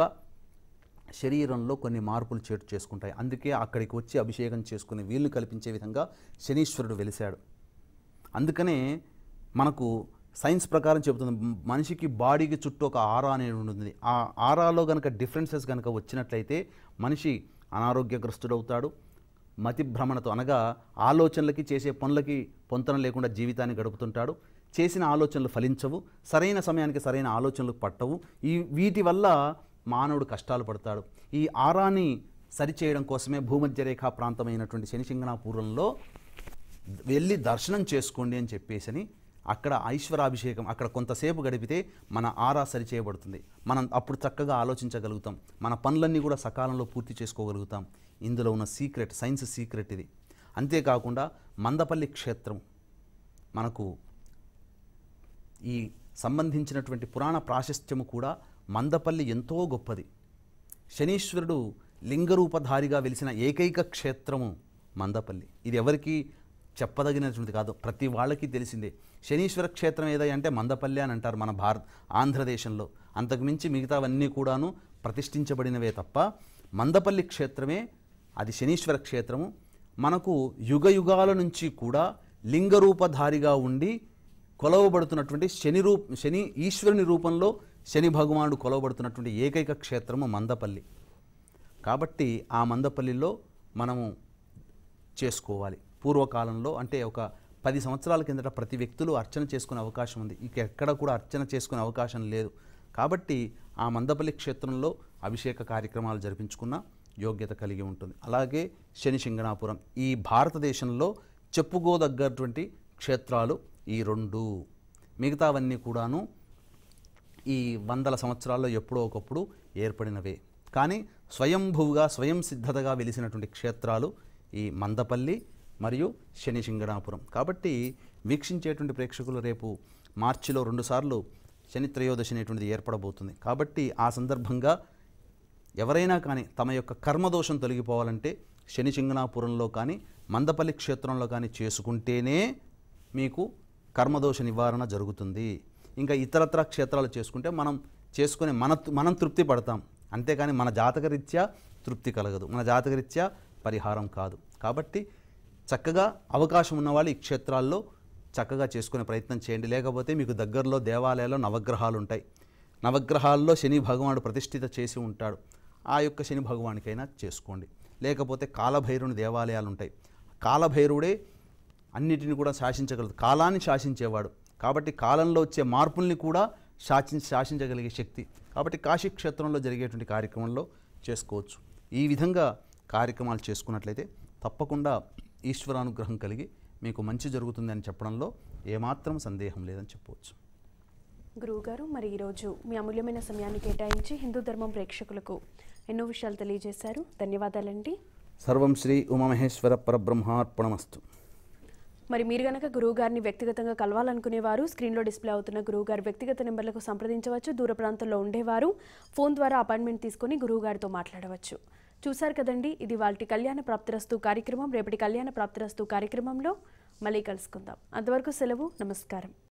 శరీరంలో కొన్ని మార్పులు చేటు చేసుకుంటాయి అందుకే అక్కడికి వచ్చి అభిషేకం చేసుకునే వీలు కల్పించే విధంగా శనీశ్వరుడు వెలిశాడు అందుకనే మనకు సైన్స్ ప్రకారం చెబుతుంది మ్- మనిషికి బాడీకి చుట్టూ ఒక ఆరా అనేది ఉంటుంది ఆ ఆరాలో కనుక డిఫరెన్సెస్ కనుక వచ్చినట్లయితే మనిషి అనారోగ్యగ్రస్తుడవుతాడు మతి భ్రమణతో అనగా ఆలోచనలకి చేసే పనులకి పొంతన లేకుండా జీవితాన్ని గడుపుతుంటాడు చేసిన ఆలోచనలు ఫలించవు సరైన సమయానికి సరైన ఆలోచనలు పట్టవు ఈ వీటి వల్ల మానవుడు కష్టాలు పడతాడు ఈ ఆరాని సరిచేయడం కోసమే భూమధ్యరేఖా ప్రాంతమైనటువంటి శనిసింగణాపూర్వంలో వెళ్ళి దర్శనం చేసుకోండి అని చెప్పేసని అక్కడ ఐశ్వరాభిషేకం అక్కడ కొంతసేపు గడిపితే మన ఆరా సరిచేయబడుతుంది మనం అప్పుడు చక్కగా ఆలోచించగలుగుతాం మన పనులన్నీ కూడా సకాలంలో పూర్తి చేసుకోగలుగుతాం ఇందులో ఉన్న సీక్రెట్ సైన్స్ సీక్రెట్ ఇది అంతేకాకుండా మందపల్లి క్షేత్రం మనకు ఈ సంబంధించినటువంటి పురాణ ప్రాశస్త్యము కూడా మందపల్లి ఎంతో గొప్పది శనీశ్వరుడు లింగరూపధారిగా వెలిసిన ఏకైక క్షేత్రము మందపల్లి ఇది ఎవరికి చెప్పదగినటువంటి కాదు ప్రతి వాళ్ళకి తెలిసిందే శనీశ్వర క్షేత్రం ఏదై అంటే మందపల్లి అని అంటారు మన భారత్ ఆంధ్రదేశంలో అంతకుమించి మిగతావన్నీ కూడాను ప్రతిష్ఠించబడినవే తప్ప మందపల్లి క్షేత్రమే అది శనీశ్వర క్షేత్రము మనకు యుగ యుగాల నుంచి కూడా లింగరూపధారిగా ఉండి కొలవబడుతున్నటువంటి శని రూప శని ఈశ్వరుని రూపంలో శని భగవానుడు కొలవబడుతున్నటువంటి ఏకైక క్షేత్రము మందపల్లి కాబట్టి ఆ మందపల్లిలో మనము చేసుకోవాలి పూర్వకాలంలో అంటే ఒక పది సంవత్సరాల కిందట ప్రతి వ్యక్తులు అర్చన చేసుకునే అవకాశం ఉంది ఇక ఎక్కడ కూడా అర్చన చేసుకునే అవకాశం లేదు కాబట్టి ఆ మందపల్లి క్షేత్రంలో అభిషేక కార్యక్రమాలు జరిపించుకున్న యోగ్యత కలిగి ఉంటుంది అలాగే శని సింగణాపురం ఈ భారతదేశంలో చెప్పుకోదగ్గటువంటి క్షేత్రాలు ఈ రెండు మిగతావన్నీ కూడాను ఈ వందల సంవత్సరాల్లో ఎప్పుడో ఒకప్పుడు ఏర్పడినవే కానీ స్వయంభువుగా స్వయం సిద్ధతగా వెలిసినటువంటి క్షేత్రాలు ఈ మందపల్లి మరియు శని సింగణాపురం కాబట్టి వీక్షించేటువంటి ప్రేక్షకులు రేపు మార్చిలో రెండుసార్లు శని త్రయోదశి అనేటువంటిది ఏర్పడబోతుంది కాబట్టి ఆ సందర్భంగా ఎవరైనా కానీ తమ యొక్క కర్మదోషం తొలగిపోవాలంటే శని సింగణాపురంలో కానీ మందపల్లి క్షేత్రంలో కానీ చేసుకుంటేనే మీకు కర్మదోష నివారణ జరుగుతుంది ఇంకా ఇతరత్ర క్షేత్రాలు చేసుకుంటే మనం చేసుకునే మన మనం తృప్తి పడతాం అంతేకాని మన జాతకరీత్యా తృప్తి కలగదు మన జాతకరీత్యా పరిహారం కాదు కాబట్టి చక్కగా అవకాశం ఉన్నవాళ్ళు ఈ క్షేత్రాల్లో చక్కగా చేసుకునే ప్రయత్నం చేయండి లేకపోతే మీకు దగ్గరలో దేవాలయాల్లో నవగ్రహాలు ఉంటాయి నవగ్రహాల్లో శని భగవానుడు ప్రతిష్ఠిత చేసి ఉంటాడు ఆ యొక్క శని భగవానికైనా చేసుకోండి లేకపోతే కాలభైరుని దేవాలయాలు ఉంటాయి కాలభైరుడే అన్నిటిని కూడా శాసించగలదు కాలాన్ని శాసించేవాడు కాబట్టి కాలంలో వచ్చే మార్పుల్ని కూడా శాసి శాసించగలిగే శక్తి కాబట్టి కాశీ క్షేత్రంలో జరిగేటువంటి కార్యక్రమంలో చేసుకోవచ్చు ఈ విధంగా కార్యక్రమాలు చేసుకున్నట్లయితే తప్పకుండా ఈశ్వరానుగ్రహం కలిగి మీకు మంచి జరుగుతుంది అని చెప్పడంలో ఏమాత్రం సందేహం లేదని చెప్పవచ్చు గురువుగారు మరి ఈరోజు మీ అమూల్యమైన సమయాన్ని కేటాయించి హిందూ ధర్మం ప్రేక్షకులకు ఎన్నో విషయాలు తెలియజేశారు ధన్యవాదాలండి సర్వం శ్రీ ఉమామహేశ్వర పరబ్రహ్మార్పణమస్తు మరి మీరు గనక గురువు గారిని వ్యక్తిగతంగా కలవాలనుకునేవారు స్క్రీన్లో డిస్ప్లే అవుతున్న గురువు గారి వ్యక్తిగత నెంబర్లకు సంప్రదించవచ్చు దూర ప్రాంతంలో ఉండేవారు ఫోన్ ద్వారా అపాయింట్మెంట్ తీసుకొని గురువు గారితో మాట్లాడవచ్చు చూశారు కదండి ఇది వాళ్ళ కళ్యాణ ప్రాప్తిరస్తు కార్యక్రమం రేపటి కళ్యాణ ప్రాప్తిరస్తు కార్యక్రమంలో మళ్ళీ కలుసుకుందాం అంతవరకు సెలవు నమస్కారం